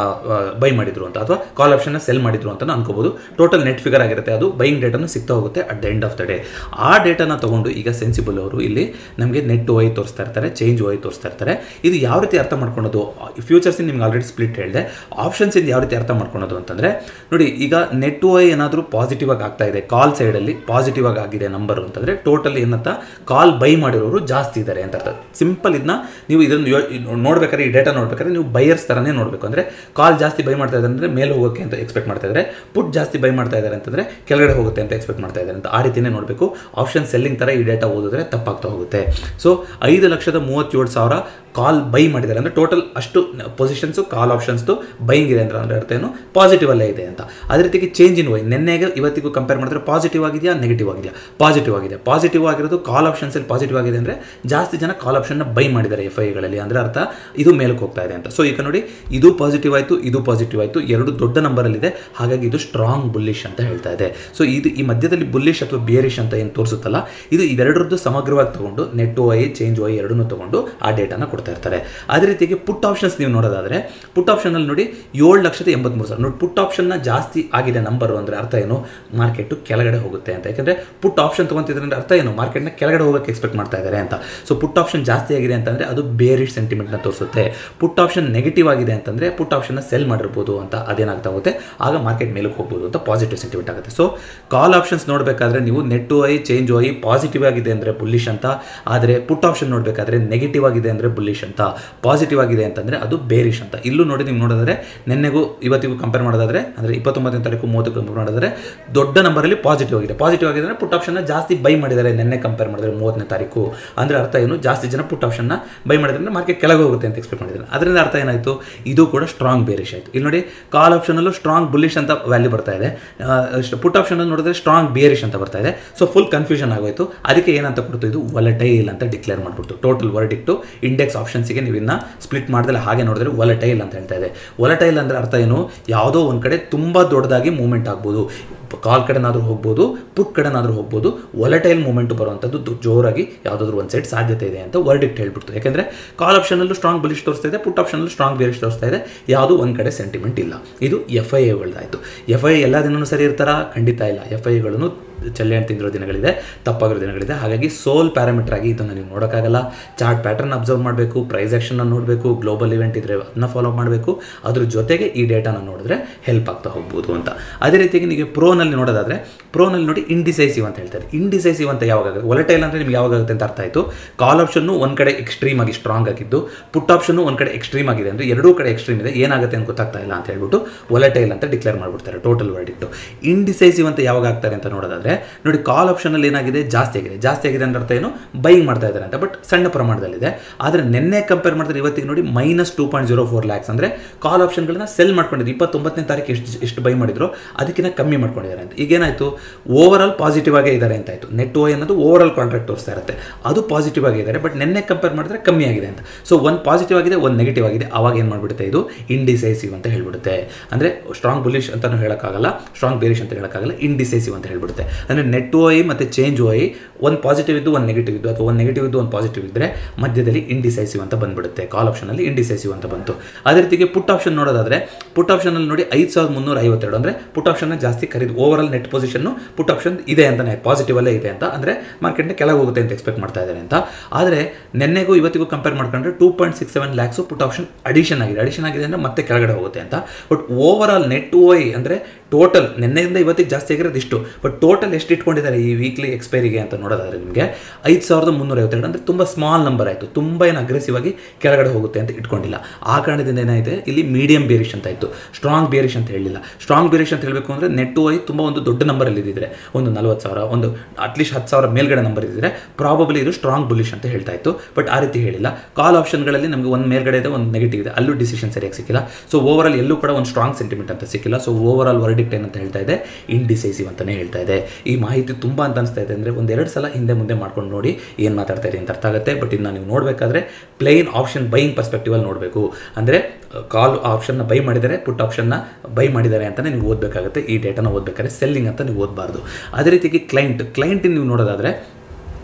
ಬೈ ಮಾಡಿದ್ರು ಅಂತ ಅಥವಾ ಕಾಲ್ ಆಪ್ಷನ್ನ ಸೆಲ್ ಮಾಡಿದ್ರು ಅಂತ ಅನ್ಕೋಬಹುದು ಟೋಟಲ್ ನೆಟ್ ಫಿಗರ್ ಆಗಿರುತ್ತೆ ಅದು ಬೈಯಿಂಗ್ ಡೇಟನ್ನು ಸಿಗ್ತಾ ಹೋಗುತ್ತೆ at the end of the day ಆ ಡೇಟಾನ ತಗೊಂಡು ಈಗ ಸೆನ್ಸಿಬಲ್ ಅವರು ಇಲ್ಲಿ ನಮಗೆ ನೆಟ್ ಓಯ್ ತೋರಿಸ್ತಾ ಇರ್ತಾರೆ ಚೇಂಜ್ ಓಯ್ ತೋರಿಸ್ತಾ ಇರ್ತಾರೆ ಇದು ಯಾವ ರೀತಿ ಅರ್ಥ ಮಾಡ್ಕೊಳೋದು ಫ್ಯೂಚರ್ಸ್ ನಿಮ್ಗೆ ಆಲ್ರೆಡಿ ಸ್ಪ್ಲಿಟ್ ಹೇಳಿದೆ ಆಪ್ಷನ್ಸ್ ಇಂದ ಯಾವ ರೀತಿ ಅರ್ಥ ಮಾಡ್ಕೊಳೋದು ಅಂತಂದ್ರೆ ನೋಡಿ ಈಗ ನೆಟ್ ಓಯ್ ಏನಾದರೂ ಪಾಸಿಟಿವ್ ಆಗಿ ಆಗ್ತಾ ಇದೆ ಕಾಲ್ ಸೈಡಲ್ಲಿ ಪಾಸಿಟಿವ್ ಆಗಿ ಆಗಿದೆ ನಂಬರ್ ಅಂತಂದ್ರೆ ಟೋಟಲ್ ಏನಂತ ಕಾಲ್ ಬೈ ಮಾಡಿರೋರು ಜಾಸ್ತಿ ಇದ್ದಾರೆ ಅಂತ ಅರ್ಥ ಸಿಂಪಲ್ ಇದನ್ನ ನೀವು ಇದನ್ನು ಯೋ- ನೋಡ್ಬೇಕಾದ್ರೆ ಈ ಡೇಟಾ ನೋಡ್ಬೇಕಾದ್ರೆ ನೀವು ಬೈಯರ್ಸ್ ಥರನೇ ನೋಡಬೇಕು ಅಂದರೆ ಕಾಲ್ ಜಾಸ್ತಿ ಬೈ ಮಾಡ್ತಾ ಇದ್ದಾರೆ ಅಂದರೆ ಮೇಲೆ ಹೋಗೋಕ್ಕೆ ಅಂತ ಎಕ್ಸ್ಪೆಕ್ಟ್ ಮಾಡ್ತಾ ಇದ್ದಾರೆ ಪುಟ್ ಜಾಸ್ತಿ ಬೈ ಮಾಡ್ತಾ ಇದ್ದಾರೆ ಅಂತಂದರೆ ಕೆಳಗಡೆ ಹೋಗುತ್ತೆ ಅಂತ ಎಕ್ಸ್ಪೆಕ್ಟ್ ಮಾಡ್ತಾ ಇದ್ದಾರೆ ಅಂತ ಆ ರೀತಿನೇ ನೋಡಬೇಕು ಆಪ್ಷನ್ ಸೆಲ್ಲಿಂಗ್ ಥರ ಈ ಡೇಟಾ ಓದಿದ್ರೆ ತಪ್ಪಾಗ್ತಾ ಹೋಗುತ್ತೆ ಸೊ ಐದು ಲಕ್ಷದ ಮೂವತ್ತೇಳು ಸಾವಿರ ಕಾಲ್ ಬೈ ಮಾಡಿದ್ದಾರೆ ಅಂದರೆ ಟೋಟಲ್ ಅಷ್ಟು ಪೊಸಿಷನ್ಸು ಕಾಲ್ ಆಪ್ಷನ್ಸ್ದು ಬೈಯಿಂಗ್ ಇದೆ ಅಂತ ಅಂದರೆ ಅರ್ಥ ಏನು ಪಾಸಿಟಿವ್ ಅಲ್ಲೇ ಇದೆ ಅಂತ ಅದೇ ರೀತಿಗೆ ಚೇಂಜ್ ಇನ್ ವೈ ನಿನ್ನೆಗೆ ಇವತ್ತಿಗೂ ಕಂಪೇರ್ ಮಾಡಿದ್ರೆ ಪಾಸಿಟಿವ್ ಆಗಿದೆಯಾ ನೆಗೆಟಿವ್ ಆಗಿದೆಯಾ ಪಾಸಿಟಿವ್ ಆಗಿದೆ ಪಾಸಿಟಿವ್ ಆಗಿರೋದು ಕಾಲ್ ಆಪ್ಷನ್ಸಲ್ಲಿ ಪಾಸಿಟಿವ್ ಆಗಿದೆ ಅಂದರೆ ಜಾಸ್ತಿ ಜನ ಕಾಲ್ ಆಪ್ಷನ್ನ ಬೈ ಮಾಡಿದ್ದಾರೆ ಎಫ್ ಐಗಳಲ್ಲಿ ಅಂದರೆ ಅರ್ಥ ಇದು ಮೇಲಕ್ಕೆ ಹೋಗ್ತಾ ಇದೆ ಅಂತ ಸೊ ಈಗ ನೋಡಿ ಇದು ಪಾಸಿಟಿವ್ ಆಯಿತು ಇದು ಪಾಸಿಟಿವ್ ಆಯಿತು ಎರಡು ದೊಡ್ಡ ನಂಬರಲ್ಲಿದೆ ಹಾಗಾಗಿ ಇದು ಸ್ಟ್ರಾಂಗ್ ಬುಲ್ಲಿಶ್ ಅಂತ ಹೇಳ್ತಾ ಇದೆ ಸೊ ಇದು ಈ ಮಧ್ಯದಲ್ಲಿ ಬುಲ್ಲಿಶ್ ಅಥವಾ ಬೇರಿಶ್ ಅಂತ ಏನು ತೋರಿಸುತ್ತಲ್ಲ ಇದು ಇವೆರಡರದ್ದು ಸಮಗ್ರವಾಗಿ ತಗೊಂಡು net O I change O I ಎರಡನ್ನೂ ತಗೊಂಡು ಆ ಡೇಟಾನ ಕೊಡ್ತಾ ಇರ್ತಾರೆ ಅದೇ ರೀತಿಯಾಗಿ ಪುಟ್ ಆಪ್ಷನ್ಸ್ ನೀವು ನೋಡೋದಾದ್ರೆ ಪುಟ್ ಆಪ್ಷನಲ್ಲಿ ನೋಡಿ ಏಳು ಲಕ್ಷದ ಎಂಬತ್ಮೂರು ಸಾವಿರ ನೋಡಿ ಪುಟ್ ಆಪ್ಷನ್ನ ಜಾಸ್ತಿ ಆಗಿದೆ ನಂಬರು ಅಂದರೆ ಅರ್ಥ ಏನು ಮಾರ್ಕೆಟು ಕೆಳಗಡೆ ಹೋಗುತ್ತೆ ಅಂತ ಯಾಕಂದರೆ ಪುಟ್ ಆಪ್ಷನ್ ತೊಗೊಂತಿದ್ರೆ ಅಂದ್ರೆ ಅರ್ಥ ಏನು ಮಾರ್ಕೆಟ್ನ ಕೆಳಗಡೆ ಹೋಗೋಕ್ಕೆ ಎಕ್ಸ್ಪೆಕ್ಟ್ ಮಾಡ್ತಾ ಇದ್ದಾರೆ ಅಂತ ಸೊ ಪುಟ್ ಆಪ್ಷನ್ ಜಾಸ್ತಿ ಆಗಿದೆ ಅಂತಂದರೆ ಅದು ಬೇರಿಶ್ ಸೆಂಟಿಮೆಂಟ್ನ ತೋರಿಸುತ್ತೆ ಪುಟ್ ಆಪ್ಷನ್ ನೆಗೆಟಿವ್ ಆಗಿದೆ ಅಂತಂದರೆ ಪುಟ್ ಆಪ್ಷನ್ನ ಸೆಲ್ ಮಾಡಿರ್ಬೋದು ಅಂತ ಅದೇನಾಗ್ತಾ ಹೋಗುತ್ತೆ ಆಗ ಮಾರ್ಕೆಟ್ ಮೇಲಕ್ಕೆ ಹೋಗ್ಬೋದು ಅಂತ ಪಾಸಿಟಿವ್ ಸೆಂಟಿಮೆಂಟ್ ಆಗುತ್ತೆ ಸೊ ಕಾಲ್ ಆಪ್ಷನ್ಸ್ ನೋಡಬೇಕಾದ್ರೆ ನೀವು net I change I positive ಆಗಿದೆ ಅಂದರೆ ಬುಲ್ಲಿಶ್ ಅಂತ ಆದರೆ ಪುಟ್ ಆಪ್ಷನ್ ನೋಡಬೇಕಾದ್ರೆ ನೆಗೆಟಿವ್ ಆಗಿದೆ ಅಂದರೆ ಬುಲ್ಲಿಶ್ ಅಂತ ಪಾಸಿಟಿವ್ ಆಗಿದೆ ಅಂತಂದರೆ ಅದು ಬೇರಿಶ್ ಅಂತ ಇಲ್ಲೂ ನೋಡಿ ನೀವು ನೋಡಿದ್ರೆ ನಿನ್ನೆಗೂ ಇವತ್ತಿಗೂ ಕಂಪೇರ್ ಮಾಡೋದಾದ್ರೆ ಅಂದರೆ ಇಪ್ಪತ್ತೊಂಬತ್ತನೇ ತಾರೀಕು ಮೂವತ್ತು ಕಂಪೇರ್ ಮಾಡೋದಾದ್ರೆ ದೊಡ್ಡ ನಂಬರಲ್ಲಿ ಪಾಸಿಟಿವ್ ಆಗಿದೆ ಪಾಸಿಟಿವ್ ಆಗಿದೆ ಅಂದರೆ ಪುಟ್ ಆಪ್ಷನ್ನ ಜಾಸ್ತಿ ಬೈ ಮಾಡಿದ್ದಾರೆ ನಿನ್ನೆ ಕಂಪೇರ್ ಮಾಡಿದ್ರೆ ಮೂವತ್ತನೇ ತಾರೀಕು ಅಂದರೆ ಅರ್ಥ ಏನು ಜಾಸ್ತಿ ಜನ ಪುಟ್ ಆಪ್ಷನ್ನ ಬೈ ಮಾಡಿದ್ರೆ ಮಾರ್ಕೆಟ್ ಕೆಳಗೆ ಹೋಗುತ್ತೆ ಅಂತ ಎಕ್ಸ್ಪೆಕ್ಟ್ ಮಾಡಿದ್ದಾರೆ ಅದರಿಂದ ಅರ್ಥ ಏನಾಯಿತು ಇದು ಕೂಡ ಸ್ಟ್ರಾಂಗ್ ಬೇರಿಶ್ ಆಯಿತು ಇಲ್ಲಿ ನೋಡಿ ಕಾಲ್ ಆಪ್ಷನಲ್ಲೂ ಸ್ಟ್ರಾಂಗ್ ಬುಲ್ಲಿಶ್ ಅಂತ ವ್ಯಾಲ್ಯೂ ಬರ್ತಾ ಇದೆ ಪುಟ್ ಆಪ್ಷನಲ್ಲಿ ನೋಡಿದ್ರೆ ಸ್ಟ್ರಾಂಗ್ ಬೇರಿಶ್ ಅಂತ ಬರ್ತಾ ಇದೆ ಸೊ ಫುಲ್ ಕನ್ಫ್ಯೂಷನ್ ಆಗೋಯ್ತು ಅದಕ್ಕೆ ಏನಂತ ಕೊಡ್ತು ಇದು ವಲಟೈಲ್ ಅಂತ ಡಿಕ್ಲೇರ್ ಮಾಡಿಬಿಟ್ಟು ಟೋಟಲ್ ವರ್ಡಿಕ್ಟು ಇಂಡೆಕ್ಸ್ ಆಪ್ಷನ್ಸಿಗೆ ನೀವು ಇನ್ನ ಸ್ಪ್ಲಿಟ್ ಮಾಡಿದ್ರೆ ಹಾಗೆ ನೋಡಿದ್ರೆ ವಲಟೈಲ್ ಅಂತ ಹೇಳ್ತಾ ಇದೆ ವಲಟೈಲ್ ಅಂದರೆ ಅರ್ಥ ಏನು ಯಾವುದೋ ಒಂದು ಕಡೆ ತುಂಬ ದೊಡ್ಡದಾಗಿ ಮೂವ್ಮೆಂಟ್ ಆಗ್ಬೋದು ಕಾಲ್ ಕಡೆನಾದರೂ ಹೋಗ್ಬೋದು ಪುಟ್ ಕಡೆನಾದರೂ ಹೋಗ್ಬೋದು ವಲಟೈಲ್ ಮೂವ್ಮೆಂಟ್ ಬರುವಂಥದ್ದು ದು- ಜೋರಾಗಿ ಯಾವುದಾದ್ರೂ ಒಂದು ಸೈಡ್ ಸಾಧ್ಯತೆ ಇದೆ ಅಂತ ವರ್ಡಿಕ್ಟ್ ಹೇಳ್ಬಿಡ್ತು ಯಾಕೆಂದರೆ ಕಾಲ್ ಆಪ್ಷನಲ್ಲೂ ಸ್ಟ್ರಾಂಗ್ ಬುಲಿಶ್ ತೋರಿಸ್ತಾ ಇದೆ ಪುಟ್ ಆಪ್ಷನಲ್ಲೂ ಸ್ಟ್ರಾಂಗ್ ಬೇರಿಶ್ ತೋರಿಸ್ತಾ ಇದೆ ಯಾವುದೂ ಒಂದು ಕಡೆ ಸೆಂಟಿಮೆಂಟ್ ಇಲ್ಲ ಇದು ಎಫ್ ಐ ಎಗಳದಾಯಿತು ಎಫ್ ಐ ಎಲ್ಲ ದಿನವೂ ಸರಿ ಇರ್ತಾರಾ ಖಂಡಿತ ಇಲ್ಲ ಎಫ್ ಐಗಳನ್ನು ಚಲ್ಲೆ ಹಣ್ಣು ತಿಂದಿರೋ ದಿನಗಳಿದೆ ತಪ್ಪಾಗಿರೋ ದಿನಗಳಿದೆ ಹಾಗಾಗಿ ಸೋಲ್ ಪ್ಯಾರಾಮೀಟರ್ ಆಗಿ ಇದನ್ನು ನೀವು ನೋಡೋಕ್ಕಾಗಲ್ಲ ಚಾರ್ಟ್ ಪ್ಯಾಟರ್ನ್ ಅಬ್ಸರ್ವ್ ಮಾಡಬೇಕು ಪ್ರೈಸ್ ಆ್ಯಕ್ಷನ್ನ ನೋಡಬೇಕು ಗ್ಲೋಬಲ್ ಇವೆಂಟ್ ಇದ್ದರೆ ಅದನ್ನ ಫಾಲೋ ಮಾಡಬೇಕು ಅದ್ರ ಜೊತೆಗೆ ಈ ಡೇಟಾನ ನೋಡಿದ್ರೆ ಹೆಲ್ಪ್ ಆಗ್ತಾ ಹೋಗ್ಬೋದು ಅಂತ ಅದೇ ರೀತಿಯಾಗಿ ನೀವು ಪ್ರೋನಲ್ಲಿ ನೋಡೋದಾದ್ರೆ ಪ್ರೋನಲ್ಲಿ ನೋಡಿ ಇಂಡಿಸೈಸಿವ್ ಅಂತ ಹೇಳ್ತಾರೆ ಇಂಡಿಸೈಸಿವ್ ಅಂತ ಯಾವಾಗ ಆಗುತ್ತೆ ಒಲಟೈಲ್ ಅಂದರೆ ನಿಮ್ಗೆ ಯಾವಾಗ ಆಗುತ್ತೆ ಅಂತ ಅರ್ಥ ಆಯಿತು ಕಾಲ್ ಆಪ್ಷನ್ನು ಒಂದು ಕಡೆ ಎಕ್ಸ್ಟ್ರೀಮ್ ಆಗಿ ಸ್ಟ್ರಾಂಗ್ ಆಗಿದ್ದು ಪುಟ್ ಆಪ್ಷನ್ನು ಒಂದು ಕಡೆ ಎಕ್ಸ್ಟ್ರೀಮ್ ಆಗಿದೆ ಅಂದರೆ ಎರಡೂ ಕಡೆ ಎಕ್ಸ್ಟ್ರೀಮ್ ಇದೆ ಏನಾಗುತ್ತೆ ಅಂತ ಗೊತ್ತಾಗ್ತಾ ಇಲ್ಲ ಅಂತ ಹೇಳ್ಬಿಟ್ಟು ಒಲಟೈಲ್ ಅಂತ ಡಿಕ್ಲೇರ್ ಮಾಡಿಬಿಡ್ತಾರೆ ಟೋಟಲ್ ವರ್ಡಿಕ್ಟು ಇಂಡಿಸೈಸಿವ್ ಅಂತ ಯಾವಾಗ ಆಗ್ತಾರೆ ಅಂತ ನೋಡೋದಾದ್ರೆ ನೋಡಿ ಕಾಲ್ ಆಪ್ಷನಲ್ಲಿ ಏನಾಗಿದೆ ಜಾಸ್ತಿ ಆಗಿದೆ ಜಾಸ್ತಿ ಆಗಿದೆ ಅಂದ್ರೆ ಅರ್ಥ ಏನು ಬೈಯಿಂಗ್ ಮಾಡ್ತಾ ಇದ್ದಾರೆ ಅಂತ ಬಟ್ ಸಣ್ಣ ಪ್ರಮಾಣದಲ್ಲಿದೆ ಆದರೆ ನಿನ್ನೆ ಕಂಪೇರ್ ಮಾಡಿದ್ರೆ ಇವತ್ತಿಗೆ ನೋಡಿ minus two point zero four lakhs ಅಂದರೆ ಕಾಲ್ ಆಪ್ಷನ್ಗಳನ್ನ ಸೆಲ್ ಮಾಡ್ಕೊಂಡಿದ್ರು ಇಪ್ಪತ್ತೊಂಬತ್ತನೇ ತಾರೀಕು ಎಷ್ಟು ಎಷ್ಟು ಬೈ ಮಾಡಿದ್ರು ಅದಕ್ಕಿಂತ ಕಮ್ಮಿ ಮಾಡ್ಕೊಂಡಿದ್ದಾರೆ ಅಂತ ಈಗೇನಾಯಿತು ಓವರ್ ಆಲ್ ಪಾಸಿಟಿವ್ ಆಗೇ ಇದ್ದಾರೆ ಅಂತ ಆಯಿತು ನೆಟ್ ಓ ಅನ್ನೋದು ಓವರ್ ಆಲ್ ಕಾಂಟ್ರಾಕ್ಟ್ ತೋರಿಸ್ತಾ ಇರುತ್ತೆ ಅದು ಪಾಸಿಟಿವ್ ಆಗಿದ್ದಾರೆ ಬಟ್ ನಿನ್ನೆ ಕಂಪೇರ್ ಮಾಡಿದ್ರೆ ಕಮ್ಮಿ ಆಗಿದೆ ಅಂತ ಸೊ ಒಂದು ಪಾಸಿಟಿವ್ ಆಗಿದೆ ಒಂದು ನೆಗೆಟಿವ್ ಆಗಿದೆ ಅವಾಗ ಏನು ಮಾಡಿಬಿಡುತ್ತೆ ಇದು ಇಂಡಿಸೈಸಿವ್ ಅಂತ ಹೇಳ್ಬಿಡುತ್ತೆ ಅಂದರೆ ಸ್ಟ್ರಾಂಗ್ ಬುಲಿಶ್ ಅಂತಲೂ ಹೇಳೋಕ್ಕಾಗಲ್ಲ ಸ್ಟ್ರಾಂಗ್ ಬೇರಿಶ್ ಅಂತ ಹೇಳೋಕ್ಕಾಗಲ್ಲ ಇಂಡಿಸೈಸಿವ್ ಅಂತ ಹೇಳ್ಬಿಡುತ್ತೆ ಅಂದರೆ ನೆಟ್ ಓ ಐ ಮತ್ತು ಚೇಂಜ್ ಓ ಐ ಒಂದು ಪಾಸಿಟಿವ್ ಇದ್ದು ಒಂದು ನೆಗೆಟಿವ್ ಇದ್ದು ಅಥವಾ ಒಂದು ನೆಗೆಟಿವ್ ಇದ್ದು ಒಂದು ಪಾಸಿಟಿವ್ ಇದ್ದರೆ ಮಧ್ಯದಲ್ಲಿ ಇಂಡಿಸೈಸಿವ್ ಅಂತ ಬಂದ್ಬಿಡುತ್ತೆ ಕಾಲ್ ಆಪ್ಷನಲ್ಲಿ ಇಂಡಿಸೈಸಿವ್ ಅಂತ ಬಂತು ಅದೇ ರೀತಿಗೆ ಪುಟ್ ಆಪ್ಷನ್ ನೋಡೋದಾದ್ರೆ ಪುಟ್ ಆಪ್ಷನಲ್ಲಿ ನೋಡಿ ಐದು ಸಾವಿರದ ಮುನ್ನೂರ ಐವತ್ತೆರಡು ಅಂದರೆ ಪುಟ್ ಆಪ್ಷನ್ನ ಜಾಸ್ತಿ ಖರೀದು ಓವರ್ ಆಲ್ ನೆಟ್ ಪೊಸಿಷನ್ನು ಪುಟ್ ಆಪ್ಷನ್ ಇದೆ ಅಂತಲೇ ಪಾಸಿಟಿವ್ ಅಲ್ಲೇ ಇದೆ ಅಂತ ಅಂದರೆ ಮಾರ್ಕೆಟ್ನ ಕೆಳಗೆ ಹೋಗುತ್ತೆ ಅಂತ ಎಕ್ಸ್ಪೆಕ್ಟ್ ಮಾಡ್ತಾ ಇದ್ದಾರೆ ಅಂತ ಆದರೆ ನಿನ್ನೆಗೂ ಇವತ್ತಿಗೂ ಕಂಪೇರ್ ಮಾಡ್ಕೊಂಡ್ರೆ two point six seven lakhs put option addition ಆಗಿದೆ ಅಡಿಷನ್ ಆಗಿದೆ ಅಂದರೆ ಮತ್ತೆ ಕೆಳಗಡೆ ಹೋಗುತ್ತೆ ಅಂತ but overall net O I ಅಂದರೆ ಟೋಟಲ್ ನಿನ್ನೆಯಿಂದ ಇವತ್ತಿಗೆ ಜಾಸ್ತಿ ಆಗಿರೋದು ಇಷ್ಟು ಬಟ್ ಟೋಟಲ್ ಎಷ್ಟು ಇಟ್ಕೊಂಡಿದ್ದಾರೆ ಈ ವೀಕ್ಲಿ ಎಕ್ಸ್ಪೈರಿಗೆ ಅಂತ ನೋಡೋದಾದ್ರೆ ನಿಮಗೆ ಐದು ಸಾವಿರದ ಮುನ್ನೂರ ಐವತ್ತೆರಡು ಅಂದರೆ ತುಂಬ ಸ್ಮಾಲ್ ನಂಬರ್ ಆಯಿತು ತುಂಬ ಏನು ಅಗ್ರೆಸಿವ್ ಆಗಿ ಕೆಳಗಡೆ ಹೋಗುತ್ತೆ ಅಂತ ಇಟ್ಕೊಂಡಿಲ್ಲ ಆ ಕಾರಣದಿಂದ ಏನಾಯಿತು ಇಲ್ಲಿ ಮೀಡಿಯಂ ಬೇರಿಶ್ ಅಂತ ಇತ್ತು ಸ್ಟ್ರಾಂಗ್ ಬೇರಿಶ್ ಅಂತ ಹೇಳಿಲ್ಲ ಸ್ಟ್ರಾಂಗ್ ಬೇರಿಶ್ ಅಂತ ಹೇಳಬೇಕು ಅಂದರೆ ನೆಟ್ ಐ ತುಂಬ ಒಂದು ದೊಡ್ಡ ನಂಬರಲ್ಲಿ ಇದ್ದಿದ್ರೆ ಒಂದು ನಲ್ವತ್ತು ಸಾವಿರ ಒಂದು ಅಟ್ಲೀಸ್ಟ್ ಹತ್ತು ಸಾವಿರ ಮೇಲ್ಗಡೆ ನಂಬರ್ ಇದ್ದಿದ್ರೆ ಪ್ರಾಬಬ್ಲಿ ಇದು ಸ್ಟ್ರಾಂಗ್ ಬುಲಿಶ್ ಅಂತ ಹೇಳ್ತಾ ಇತ್ತು ಬಟ್ ಆ ರೀತಿ ಹೇಳಿಲ್ಲ ಕಾಲ್ ಆಪ್ಷನ್ಗಳಲ್ಲಿ ನಮಗೆ ಒಂದು ಮೇಲ್ಗಡೆ ಇದೆ ಒಂದು ನೆಗೆಟಿವ್ ಇದೆ ಅಲ್ಲೂ ಡಿಸಿಷನ್ ಸರಿಯಾಗಿ ಸಿಕ್ಕಿಲ್ಲ ಸೊ ಓವರ್ ಆಲ್ ಎಲ್ಲೂ ಕೂಡ ಒಂದು ಸ್ಟ್ರಾಂಗ್ ಸೆಂಟಿಮೆಂಟ್ ಅಂತ ಸಿಕ್ಕಿಲ್ಲ ಸೊ ಓವರ್ ಆಲ್ ವರ್ಡಿಕ್ಟ್ ಏನಂತ ಹೇಳ್ತಾ ಇದೆ ಇಂಡಿಸೈಸಿವ್ ಅಂತಲೇ ಹೇಳ್ತಾ ಇದೆ ಈ ಮಾಹಿತಿ ತುಂಬ ಅಂತ ಅನಿಸ್ತಾ ಇದೆ ಅಂದರೆ ಒಂದೆರಡು ಸಲ ಹಿಂದೆ ಮುಂದೆ ಮಾಡ್ಕೊಂಡು ನೋಡಿ ಏನು ಮಾತಾಡ್ತಾ ಇದೆ ಅಂತ ಅರ್ಥ ಆಗುತ್ತೆ ಬಟ್ ಇನ್ನು ನೀವು ನೋಡಬೇಕಾದ್ರೆ ಪ್ಲೇನ್ ಆಪ್ಷನ್ ಬೈಯಿಂಗ್ ಪರ್ಸ್ಪೆಕ್ಟಿವಲ್ಲಿ ನೋಡಬೇಕು ಅಂದರೆ ಕಾಲ್ ಆಪ್ಷನ್ನ ಬೈ ಮಾಡಿದರೆ ಪುಟ್ ಆಪ್ಷನ್ನ ಬೈ ಮಾಡಿದ್ದಾರೆ ಅಂತಲೇ ನೀವು ಓದಬೇಕಾಗುತ್ತೆ ಈ ಡೇಟಾನ ಓದಬೇಕಾದ್ರೆ ಸೆಲ್ಲಿಂಗ್ ಅಂತ ನೀವು ಓದಬಾರ್ದು ಅದೇ ರೀತಿಯಾಗಿ ಕ್ಲೈಂಟ್ ಕ್ಲೈಂಟ್ ನೀವು ನೋಡೋದಾದರೆ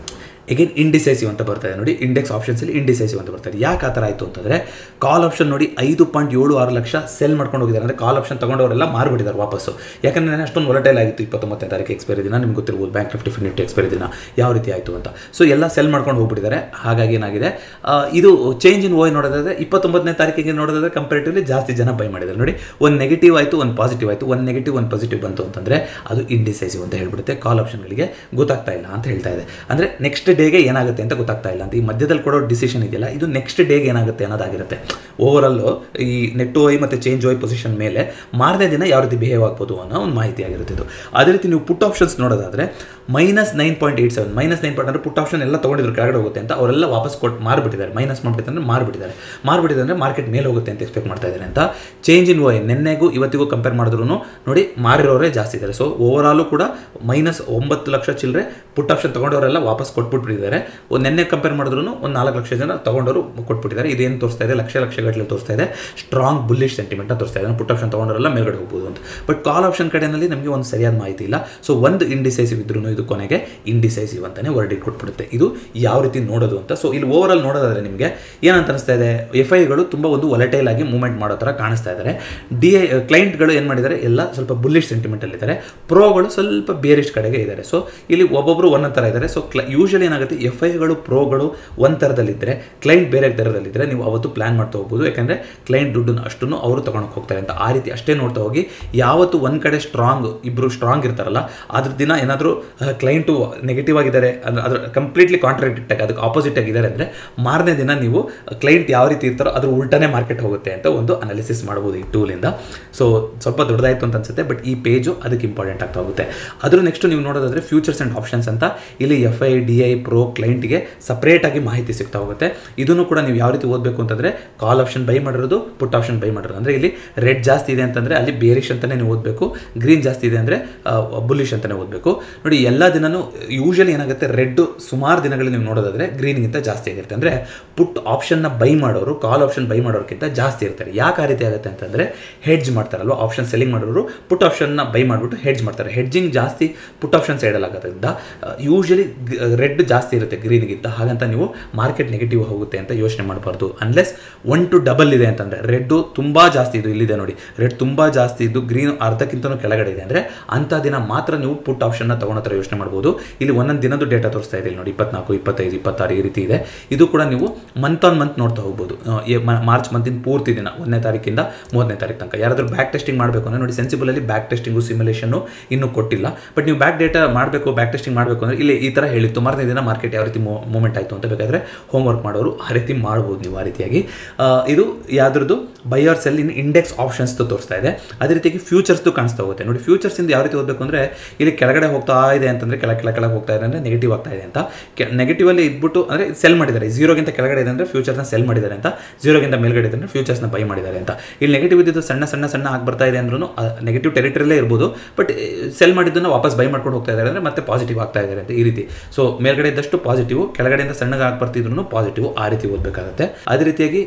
ಎಗೇನ್ ಇಂಡಿಸೈಸಿವ್ ಅಂತ ಬರ್ತಾ ಇದೆ ನೋಡಿ ಇಂಡೆಕ್ಸ್ ಆಪ್ಷನ್ಸಲ್ಲಿ ಇಂಡಿಸೈಸಿವ್ ಅಂತ ಬರ್ತಾ ಇದೆ ಯಾಕೆ ಆ ಥರ ಆಯಿತು ಅಂತಂದರೆ ಕಾಲ್ ಆಪ್ಷನ್ ನೋಡಿ ಐದು ಪಾಯಿಂಟ್ ಏಳು ಆರು ಲಕ್ಷ ಸೆಲ್ ಮಾಡ್ಕೊಂಡು ಹೋಗಿದ್ದಾರೆ ಅಂದರೆ ಕಾಲ್ ಆಪ್ಷನ್ ತಗೊಂಡವರೆಲ್ಲ ಮಾರ್ಬಿಟ್ಟಿದ್ದಾರೆ ವಾಪಸ್ಸು ಯಾಕಂದರೆ ನಾನು ಅಷ್ಟೊಂದು ವೊಲಟೈಲ್ ಆಗಿತ್ತು ಇಪ್ಪತ್ತೊಂಬತ್ತನೇ ತಾರೀಕು ಎಕ್ಸ್ಪೈರಿ ದಿನ ನಿಮ್ಗೆ ಗೊತ್ತಿರ್ಬೋದು bank Nifty fin Nifty expiry ದಿನ ಯಾವ ರೀತಿ ಆಯಿತು ಅಂತ ಸೊ ಎಲ್ಲ ಸೆಲ್ ಮಾಡ್ಕೊಂಡು ಹೋಗ್ಬಿಟ್ಟಿದ್ದಾರೆ ಹಾಗಾಗಿ ಏನಾಗಿದೆ ಆ, ಇದು ಚೇಂಜ್ ಇನ್ ಓಯ್ ನೋಡೋದಾದ್ರೆ ಇಪ್ಪತ್ತೊಂಬತ್ತನೇ ತಾರೀಕಿಗೆ ನೋಡೋದಾದ್ರೆ ಕಂಪೇರಿಟಿವ್ಲಿ ಜಾಸ್ತಿ ಜನ ಬೈ ಮಾಡಿದ್ದಾರೆ ನೋಡಿ ಒಂದು ನೆಗೆಟಿವ್ ಆಯಿತು ಒಂದು ಪಾಸಿಟಿವ್ ಆಯಿತು ಒಂದು ನೆಗೆಟಿವ್ ಒಂದು ಪಾಸಿಟಿವ್ ಬಂತು ಅಂತಂದರೆ ಅದು ಇಂಡಿಸೈಸಿವ್ ಅಂತ ಹೇಳ್ಬಿಡುತ್ತೆ ಕಾಲ್ ಆಪ್ಷನ್ಗಳಿಗೆ ಗೊತ್ತಾಗ್ತಾ ಇಲ್ಲ ಅಂತ ಹೇಳ್ತಾ ಇದೆ ಅಂದರೆ ನೆಕ್ಸ್ಟ್ ಡೇಗೆ ಏನಾಗುತ್ತೆ ಅಂತ ಗೊತ್ತಾಗ್ತಾ ಇಲ್ಲ ಅಂತ ಈ ಮಧ್ಯದಲ್ಲಿ ಕೊಡೋ ಡಿಸಿಷನ್ ಇದೆಯಲ್ಲ ಇದು ನೆಕ್ಸ್ಟ್ ಡೇಗೆ ಏನಾಗುತ್ತೆ ಅನ್ನೋದಾಗಿರುತ್ತೆ ಓವರಾಲ್ ಈ ನೆಟ್ ಓಯ್ ಮತ್ತು ಚೇಂಜ್ ಓಯ್ ಪೊಸಿಷನ್ ಮೇಲೆ ಮಾರನೇ ದಿನ ಯಾವ ರೀತಿ ಬಿಹೇವ್ ಆಗ್ಬೋದು ಅನ್ನೋ ಒಂದು ಮಾಹಿತಿ ಆಗಿರುತ್ತೆ ಇದು ಅದೇ ರೀತಿ ನೀವು ಪುಟ್ ಆಪ್ಷನ್ಸ್ ನೋಡೋದಾದ್ರೆ minus nine point eight seven minus nine point ಅಂದರೆ ಪುಟ್ ಆಪ್ಷನ್ ಎಲ್ಲ ತೊಗೊಂಡಿದ್ರು ಕೆಳಗಡೆ ಹೋಗುತ್ತೆ ಅಂತ ಅವರೆಲ್ಲ ವಾಪಸ್ ಕೊಟ್ಟು ಮಾರ್ಬಿಟ್ಟಿದ್ದಾರೆ ಮೈನಸ್ ಮಾಡ್ಬಿಟ್ಟಿದ್ದಾರೆ ಅಂದರೆ ಮಾರ್ಬಿಟ್ಟಿದ್ದಾರೆ ಮಾರ್ಬಿಟ್ಟಿದ್ದಾರೆ ಅಂದರೆ ಮಾರ್ಕೆಟ್ ಮೇಲೆ ಹೋಗುತ್ತೆ ಅಂತ ಎಕ್ಸ್ಪೆಕ್ಟ್ ಮಾಡ್ತಾ ಇದ್ದಾರೆ ಅಂತ ಚೇಂಜ್ ಇನ್ ಓಯ್ ನಿನ್ನೆಗೂ ಇವತ್ತಿಗೂ ಕಂಪೇರ್ ಮಾಡಿದ್ರು ನೋಡಿ ಮಾರಿರೋರೇ ಜಾಸ್ತಿ ಇದ್ದಾರೆ ಸೊ ಓವರಾಲು ಕೂಡ ಮೈನಸ್ ಒಂಬತ್ತು ಲಕ್ಷ ಚಿಲ್ಲರೆ ಪುಟ್ ಆಪ್ಷನ್ ತೊಗೊಂಡವರೆಲ್ಲ ವಾಪಸ್ ಕೊಟ್ಬಿಟ್ಟಿದ್ದಾರೆ ಒಂದು ನೆನ್ನೆ ಕಂಪೇರ್ ಮಾಡಿದ್ರು ಒಂದು ನಾಲ್ಕು ಲಕ್ಷ ಜನ ತೊಗೊಂಡವರು ಕೊಟ್ಬಿಟ್ಟಿದ್ದಾರೆ ಇದೇನು ತೋರಿಸ್ತಾ ಇದೆ ಲಕ್ಷ ಲಕ್ಷ ಗಟ್ಟಲೆ ತೋರಿಸ್ತಾ ಇದೆ ಸ್ಟ್ರಾಂಗ್ ಬುಲ್ಲಿಶ್ ಸೆಂಟಿಮೆಂಟ್ ತೋರಿಸ್ತಾ ಇದೆ ಪುಟ್ ಆಪ್ಷನ್ ತೊಗೊಂಡವರೆಲ್ಲ ಮೇಲ್ಗಡೆ ಹೋಗ್ಬೋದು ಅಂತ ಬಟ್ ಕಾಲ್ ಆಪ್ಷನ್ ಕಡೆಯಲ್ಲಿ ನಮಗೆ ಒಂದು ಸರಿಯಾದ ಮಾಹಿತಿ ಇಲ್ಲ ಸೊ ಒಂದು ಇಂಡಿಸೈಸಿವ್ ಇದ್ರೂ ಇದು ಕೊನೆಗೆ ಇಂಡಿಸೈಸಿವ್ ಅಂತಾನೆ ವರ್ಡಿಟ್ ಕೊಟ್ಬಿಡುತ್ತೆ ಇದು ಯಾವ ರೀತಿ ನೋಡೋದು ಅಂತ ಸೊ ಇಲ್ಲಿ ಓವರ್ ಆಲ್ ನೋಡೋದಾದ್ರೆ ನಿಮಗೆ ಏನಂತ ಅನಿಸ್ತಾ ಇದೆ ಎಫ್ ಐಗಳು ತುಂಬ ಒಂದು ವೊಲಟೈಲ್ ಆಗಿ ಮೂವ್ಮೆಂಟ್ ಮಾಡೋ ಥರ ಕಾಣಿಸ್ತಾ ಇದ್ದಾರೆ ಡಿ ಐ ಕ್ಲೈಂಟ್ಗಳು ಏನು ಮಾಡಿದ್ದಾರೆ ಎಲ್ಲ ಸ್ವಲ್ಪ ಬುಲ್ಲಿಶ್ ಸೆಂಟಿಮೆಂಟಲ್ಲಿದ್ದಾರೆ ಪ್ರೋಗಳು ಸ್ವಲ್ಪ ಬೇರಿಶ್ ಕಡೆಗೆ ಇದ್ದಾರೆ ಸೊ ಇಲ್ಲಿ ಒಬ್ಬೊಬ್ಬರು ಒಂದೊಂದು ಥರ ಇದ್ದಾರೆ ಸೊ ಕ್ಲ ಯೂಶಲಿ ಏನಾಗುತ್ತೆ ಎಫ್ ಐಗಳು ಪ್ರೋಗಳು ಒಂದು ಥರದಲ್ಲಿದ್ದರೆ ಕ್ಲೈಂಟ್ ಬೇರೆ ಥರದಲ್ಲಿದ್ದರೆ ನೀವು ಅವತ್ತು ಪ್ಲಾನ್ ಮಾಡ್ತಾ ಹೋಗ್ಬೋದು ಯಾಕಂದರೆ ಕ್ಲೈಂಟ್ ದುಡ್ಡನ್ನು ಅಷ್ಟನ್ನು ಅವರು ತೊಗೊಂಡೋಗಿ ಹೋಗ್ತಾರೆ ಅಂತ ಆ ರೀತಿ ಅಷ್ಟೇ ನೋಡ್ತಾ ಹೋಗಿ ಯಾವತ್ತು ಒಂದು ಕಡೆ ಸ್ಟ್ರಾಂಗ್ ಇಬ್ಬರು ಸ್ಟ್ರಾಂಗ್ ಇರ್ತಾರಲ್ಲ ಅದ್ರ ದಿನ ಏನಾದರೂ ಕ್ಲೈಂಟು ನೆಗೆಟಿವ್ ಆಗಿದ್ದಾರೆ ಅಂದ್ರೆ ಅದ್ರ ಕಂಪ್ಲೀಟ್ಲಿ ಕಾಂಟ್ರಾಕ್ಟ್ ಆಗಿ ಅದಕ್ಕೆ ಆಪೋಸಿಟ್ ಆಗಿದ್ದಾರೆ ಅಂದರೆ ಮಾರನೇ ದಿನ ನೀವು ಕ್ಲೈಂಟ್ ಯಾವ ರೀತಿ ಇರ್ತಾರೋ ಅದ್ರ ಉಲ್ಟಾನೇ ಮಾರ್ಕೆಟ್ ಹೋಗುತ್ತೆ ಅಂತ ಒಂದು ಅನಾಲಿಸಿಸ್ ಮಾಡ್ಬೋದು ಈ ಟೂಲಿಂದ ಸೊ ಸ್ವಲ್ಪ ದೊಡ್ಡದಾಯಿತು ಅಂತ ಅನ್ಸುತ್ತೆ ಬಟ್ ಈ ಪೇಜು ಅದಕ್ಕೆ ಇಂಪಾರ್ಟೆಂಟ್ ಆಗ್ತಾ ಹೋಗುತ್ತೆ ಅದ್ರ ನೆಕ್ಸ್ಟ್ ನೀವು ನೋಡೋದಾದ್ರೆ ಫ್ಯೂಚರ್ಸ್ ಆ್ಯಂಡ್ ಆಪ್ಷನ್ಸ್ ಅಂತ ಇಲ್ಲಿ F I D I pro ಕ್ಲೈಂಟ್ಗೆ ಸಪ್ರೇಟಾಗಿ ಮಾಹಿತಿ ಸಿಗ್ತಾ ಹೋಗುತ್ತೆ ಇದನ್ನು ಕೂಡ ನೀವು ಯಾವ ರೀತಿ ಓದಬೇಕು ಅಂತಂದರೆ ಕಾಲ್ ಆಪ್ಷನ್ ಬೈ ಮಾಡಿರೋದು ಪುಟ್ ಆಪ್ಷನ್ ಬೈ ಮಾಡಿರೋದು ಅಂದರೆ ಇಲ್ಲಿ ರೆಡ್ ಜಾಸ್ತಿ ಇದೆ ಅಂತಂದರೆ ಅಲ್ಲಿ ಬೇರಿಶ್ ಅಂತಲೇ ನೀವು ಓದಬೇಕು ಗ್ರೀನ್ ಜಾಸ್ತಿ ಇದೆ ಅಂದರೆ ಬುಲ್ಲಿಶ್ ಅಂತಲೇ ಓದಬೇಕು ನೋಡಿ ಎಲ್ಲ ದಿನನೂ ಯೂಶಲಿ ಏನಾಗುತ್ತೆ ರೆಡ್ ಸುಮಾರು ದಿನಗಳಲ್ಲಿ ನೀವು ನೋಡೋದಾದ್ರೆ ಗ್ರೀನ್ಗಿಂತ ಜಾಸ್ತಿ ಆಗಿರುತ್ತೆ ಅಂದರೆ ಪುಟ್ ಆಪ್ಷನ್ನ ಬೈ ಮಾಡೋರು ಕಾಲ್ ಆಪ್ಷನ್ ಬೈ ಮಾಡೋರ್ಗಿಂತ ಜಾಸ್ತಿ ಇರ್ತಾರೆ ಯಾಕೆ ಆ ರೀತಿ ಆಗುತ್ತೆ ಅಂತಂದರೆ ಹೆಡ್ಜ್ ಮಾಡ್ತಾರಲ್ವ ಆಪ್ಷನ್ ಸೆಲ್ಲಿಂಗ್ ಮಾಡೋರು ಪುಟ್ ಆಪ್ಷನ್ನ ಬೈ ಮಾಡಿಬಿಟ್ಟು ಹೆಡ್ಜ್ ಮಾಡ್ತಾರೆ ಹೆಡ್ಜಿಂಗ್ ಜಾಸ್ತಿ ಪುಟ್ ಆಪ್ಷನ್ ಸೈಡಲ್ಲಿ ಆಗೋದ್ರಿಂದ ಯೂಶಲಿ ರೆಡ್ ಜಾಸ್ತಿ ಇರುತ್ತೆ ಗ್ರೀನ್ಗಿಂತ ಹಾಗಂತ ನೀವು ಮಾರ್ಕೆಟ್ ನೆಗೆಟಿವ್ ಹೋಗುತ್ತೆ ಅಂತ ಯೋಚನೆ ಮಾಡಬಾರ್ದು ಅನ್ಲೆಸ್ ಒನ್ ಟು ಡಬಲ್ ಇದೆ ಅಂತಂದರೆ ರೆಡ್ಡು ತುಂಬ ಜಾಸ್ತಿ ಇದು ಇಲ್ಲಿದೆ ನೋಡಿ ರೆಡ್ ತುಂಬ ಜಾಸ್ತಿ ಇದ್ದು ಗ್ರೀನ್ ಅರ್ಧಕ್ಕಿಂತನೂ ಕೆಳಗಡೆ ಇದೆ ಅಂದರೆ ಅಂಥ ದಿನ ಮಾತ್ರ ನೀವು ಪುಟ್ ಆಪ್ಷನ್ನ ತಗೊಳೋ ಥರ ಯೋಚನೆ ಮಾಡ್ಬೋದು ಇಲ್ಲಿ ಒಂದೊಂದು ದಿನದ ಡೇಟಾ ತೋರಿಸ್ತಾ ಇದೆ ಇಲ್ಲಿ ನೋಡಿ ಇಪ್ಪತ್ನಾಲ್ಕು ಇಪ್ಪತ್ತೈದು ಇಪ್ಪತ್ತಾರು ಈ ರೀತಿ ಇದೆ ಇದು ಕೂಡ ನೀವು ಮಂತ್ ಆನ್ ಮಂತ್ ನೋಡ್ತಾ ಹೋಗ್ಬೋದು ಆ, ಈ ಮ- ಮಾರ್ಚ್ ಮಂತಿನ ಪೂರ್ತಿ ದಿನ ಒಂದನೇ ತಾರೀಕಿಂದ ಮೂವತ್ತನೇ ತಾರೀಕು ತನಕ ಯಾರಾದರೂ ಬ್ಯಾಕ್ ಟೆಸ್ಟಿಂಗ್ ಮಾಡಬೇಕು ಅಂದರೆ ನೋಡಿ ಸೆನ್ಸಿಬಲಲ್ಲಿ ಬ್ಯಾಕ್ ಟೆಸ್ಟಿಂಗು ಸಿಮ್ಯುಲೇಷನ್ನು ಇನ್ನೂ ಕೊಟ್ಟಿಲ್ಲ ಬಟ್ ನೀವು ಬ್ಯಾಕ್ ಡೇಟಾ ಮಾಡಬೇಕು ಬ್ಯಾಕ್ ಟೆಸ್ಟಿಂಗ್ ಮಾಡಬೇಕು ಅಂದರೆ ಇಲ್ಲಿ ಈ ಥರ ಹೇಳಿತ್ತು ಮಾರನೇ ದಿನ ಮಾರ್ಕೆಟ್ ಯಾವ ರೀತಿ ಮೂವ್ಮೆಂಟ್ ಆಯಿತು ಅಂತ ಬೇಕಾದರೆ ಹೋಮ್ವರ್ಕ್ ಮಾಡೋರು ಆ ರೀತಿ ಮಾಡ್ಬೋದು ನೀವು ಆ ರೀತಿಯಾಗಿ ಆ, ಇದು ಯಾವ್ದ್ರದ್ದು ಬೈಯರ್ಸ್ ಅಲ್ಲಿ ಇಂಡೆಕ್ಸ್ ಆಪ್ಷನ್ಸ್ ತೋರಿಸ್ತಾ ಇದೆ ಅದೇ ರೀತಿಯಾಗಿ ಫ್ಯೂಚರ್ಸ್ದು ಕಾಣಿಸ್ತಾ ಹೋಗುತ್ತೆ ನೋಡಿ ಫ್ಯೂಚರ್ಸ್ ಇಂದ ಯಾವ ರೀತಿ ಓದಬೇಕು ಅಂದರೆ ಇಲ್ಲಿ ಕೆಳಗಡೆ ಹೋಗ್ತಾ ಇದೆ ಅಂತಂದ್ರೆ ಕೆಳ ಕೆಳ ಕೆಳಗೆ ಹೋಗ್ತಾ ಇದೆ ಅಂದರೆ ನೆಗೆಟಿವ್ ಆಗ್ತಾ ಇದೆ ಅಂತ ನೆಗೆಟಿವ್ ಅಲ್ಲಿ ಇದ್ಬಿಟ್ಟು ಅಂದರೆ ಸೆಲ್ ಮಾಡಿದ್ದಾರೆ ಝೀರೋಗಿಂತ ಕೆಳಗಡೆ ಇದೆ ಅಂದರೆ ಫ್ಯೂಚರ್ಸ್ನ ಸೆಲ್ ಮಾಡಿದ್ದಾರೆ ಅಂತ ಝೀರೋಗಿಂತ ಮೇಲ್ಗಡೆ ಇದೆ ಅಂದರೆ ಫ್ಯೂಚರ್ಸ್ನ ಬೈ ಮಾಡಿದ್ದಾರೆ ಅಂತ ಇಲ್ಲಿ ನೆಗೆಟಿವ್ ಇದ್ದಿದ್ದು ಸಣ್ಣ ಸಣ್ಣ ಸಣ್ಣ ಆಗಿ ಬರ್ತಾ ಇದೆ ಅಂದ್ರೂ ನೆಗೆಟಿವ್ ಟೆರಿಟರಿಲೇ ಇರ್ಬೋದು ಬಟ್ ಸೆಲ್ ಮಾಡಿದ್ದನ್ನು ವಾಪಸ್ ಬೈ ಮಾಡ್ಕೊಂಡು ಹೋಗ್ತಾ ಇದ್ದಾರೆ ಅಂದರೆ ಮತ್ತೆ ಪಾಸಿಟಿವ್ ಆಗ್ತಾ ಇದ್ದಾರೆ ಅಂತ ಈ ರೀತಿ ಸೊ ಮೇಲ್ಗಡೆ ಇದ್ದಷ್ಟು ಪಾಸಿಟಿವ್ ಕೆಳಗಡೆಯಿಂದ ಸಣ್ಣಗೆ ಆಗಿ ಬರ್ತಿದ್ರು ಪಾಸಿಟಿವ್ ಆ ರೀತಿ ಓದಬೇಕಾಗುತ್ತೆ ಅದೇ ರೀತಿಯಾಗಿ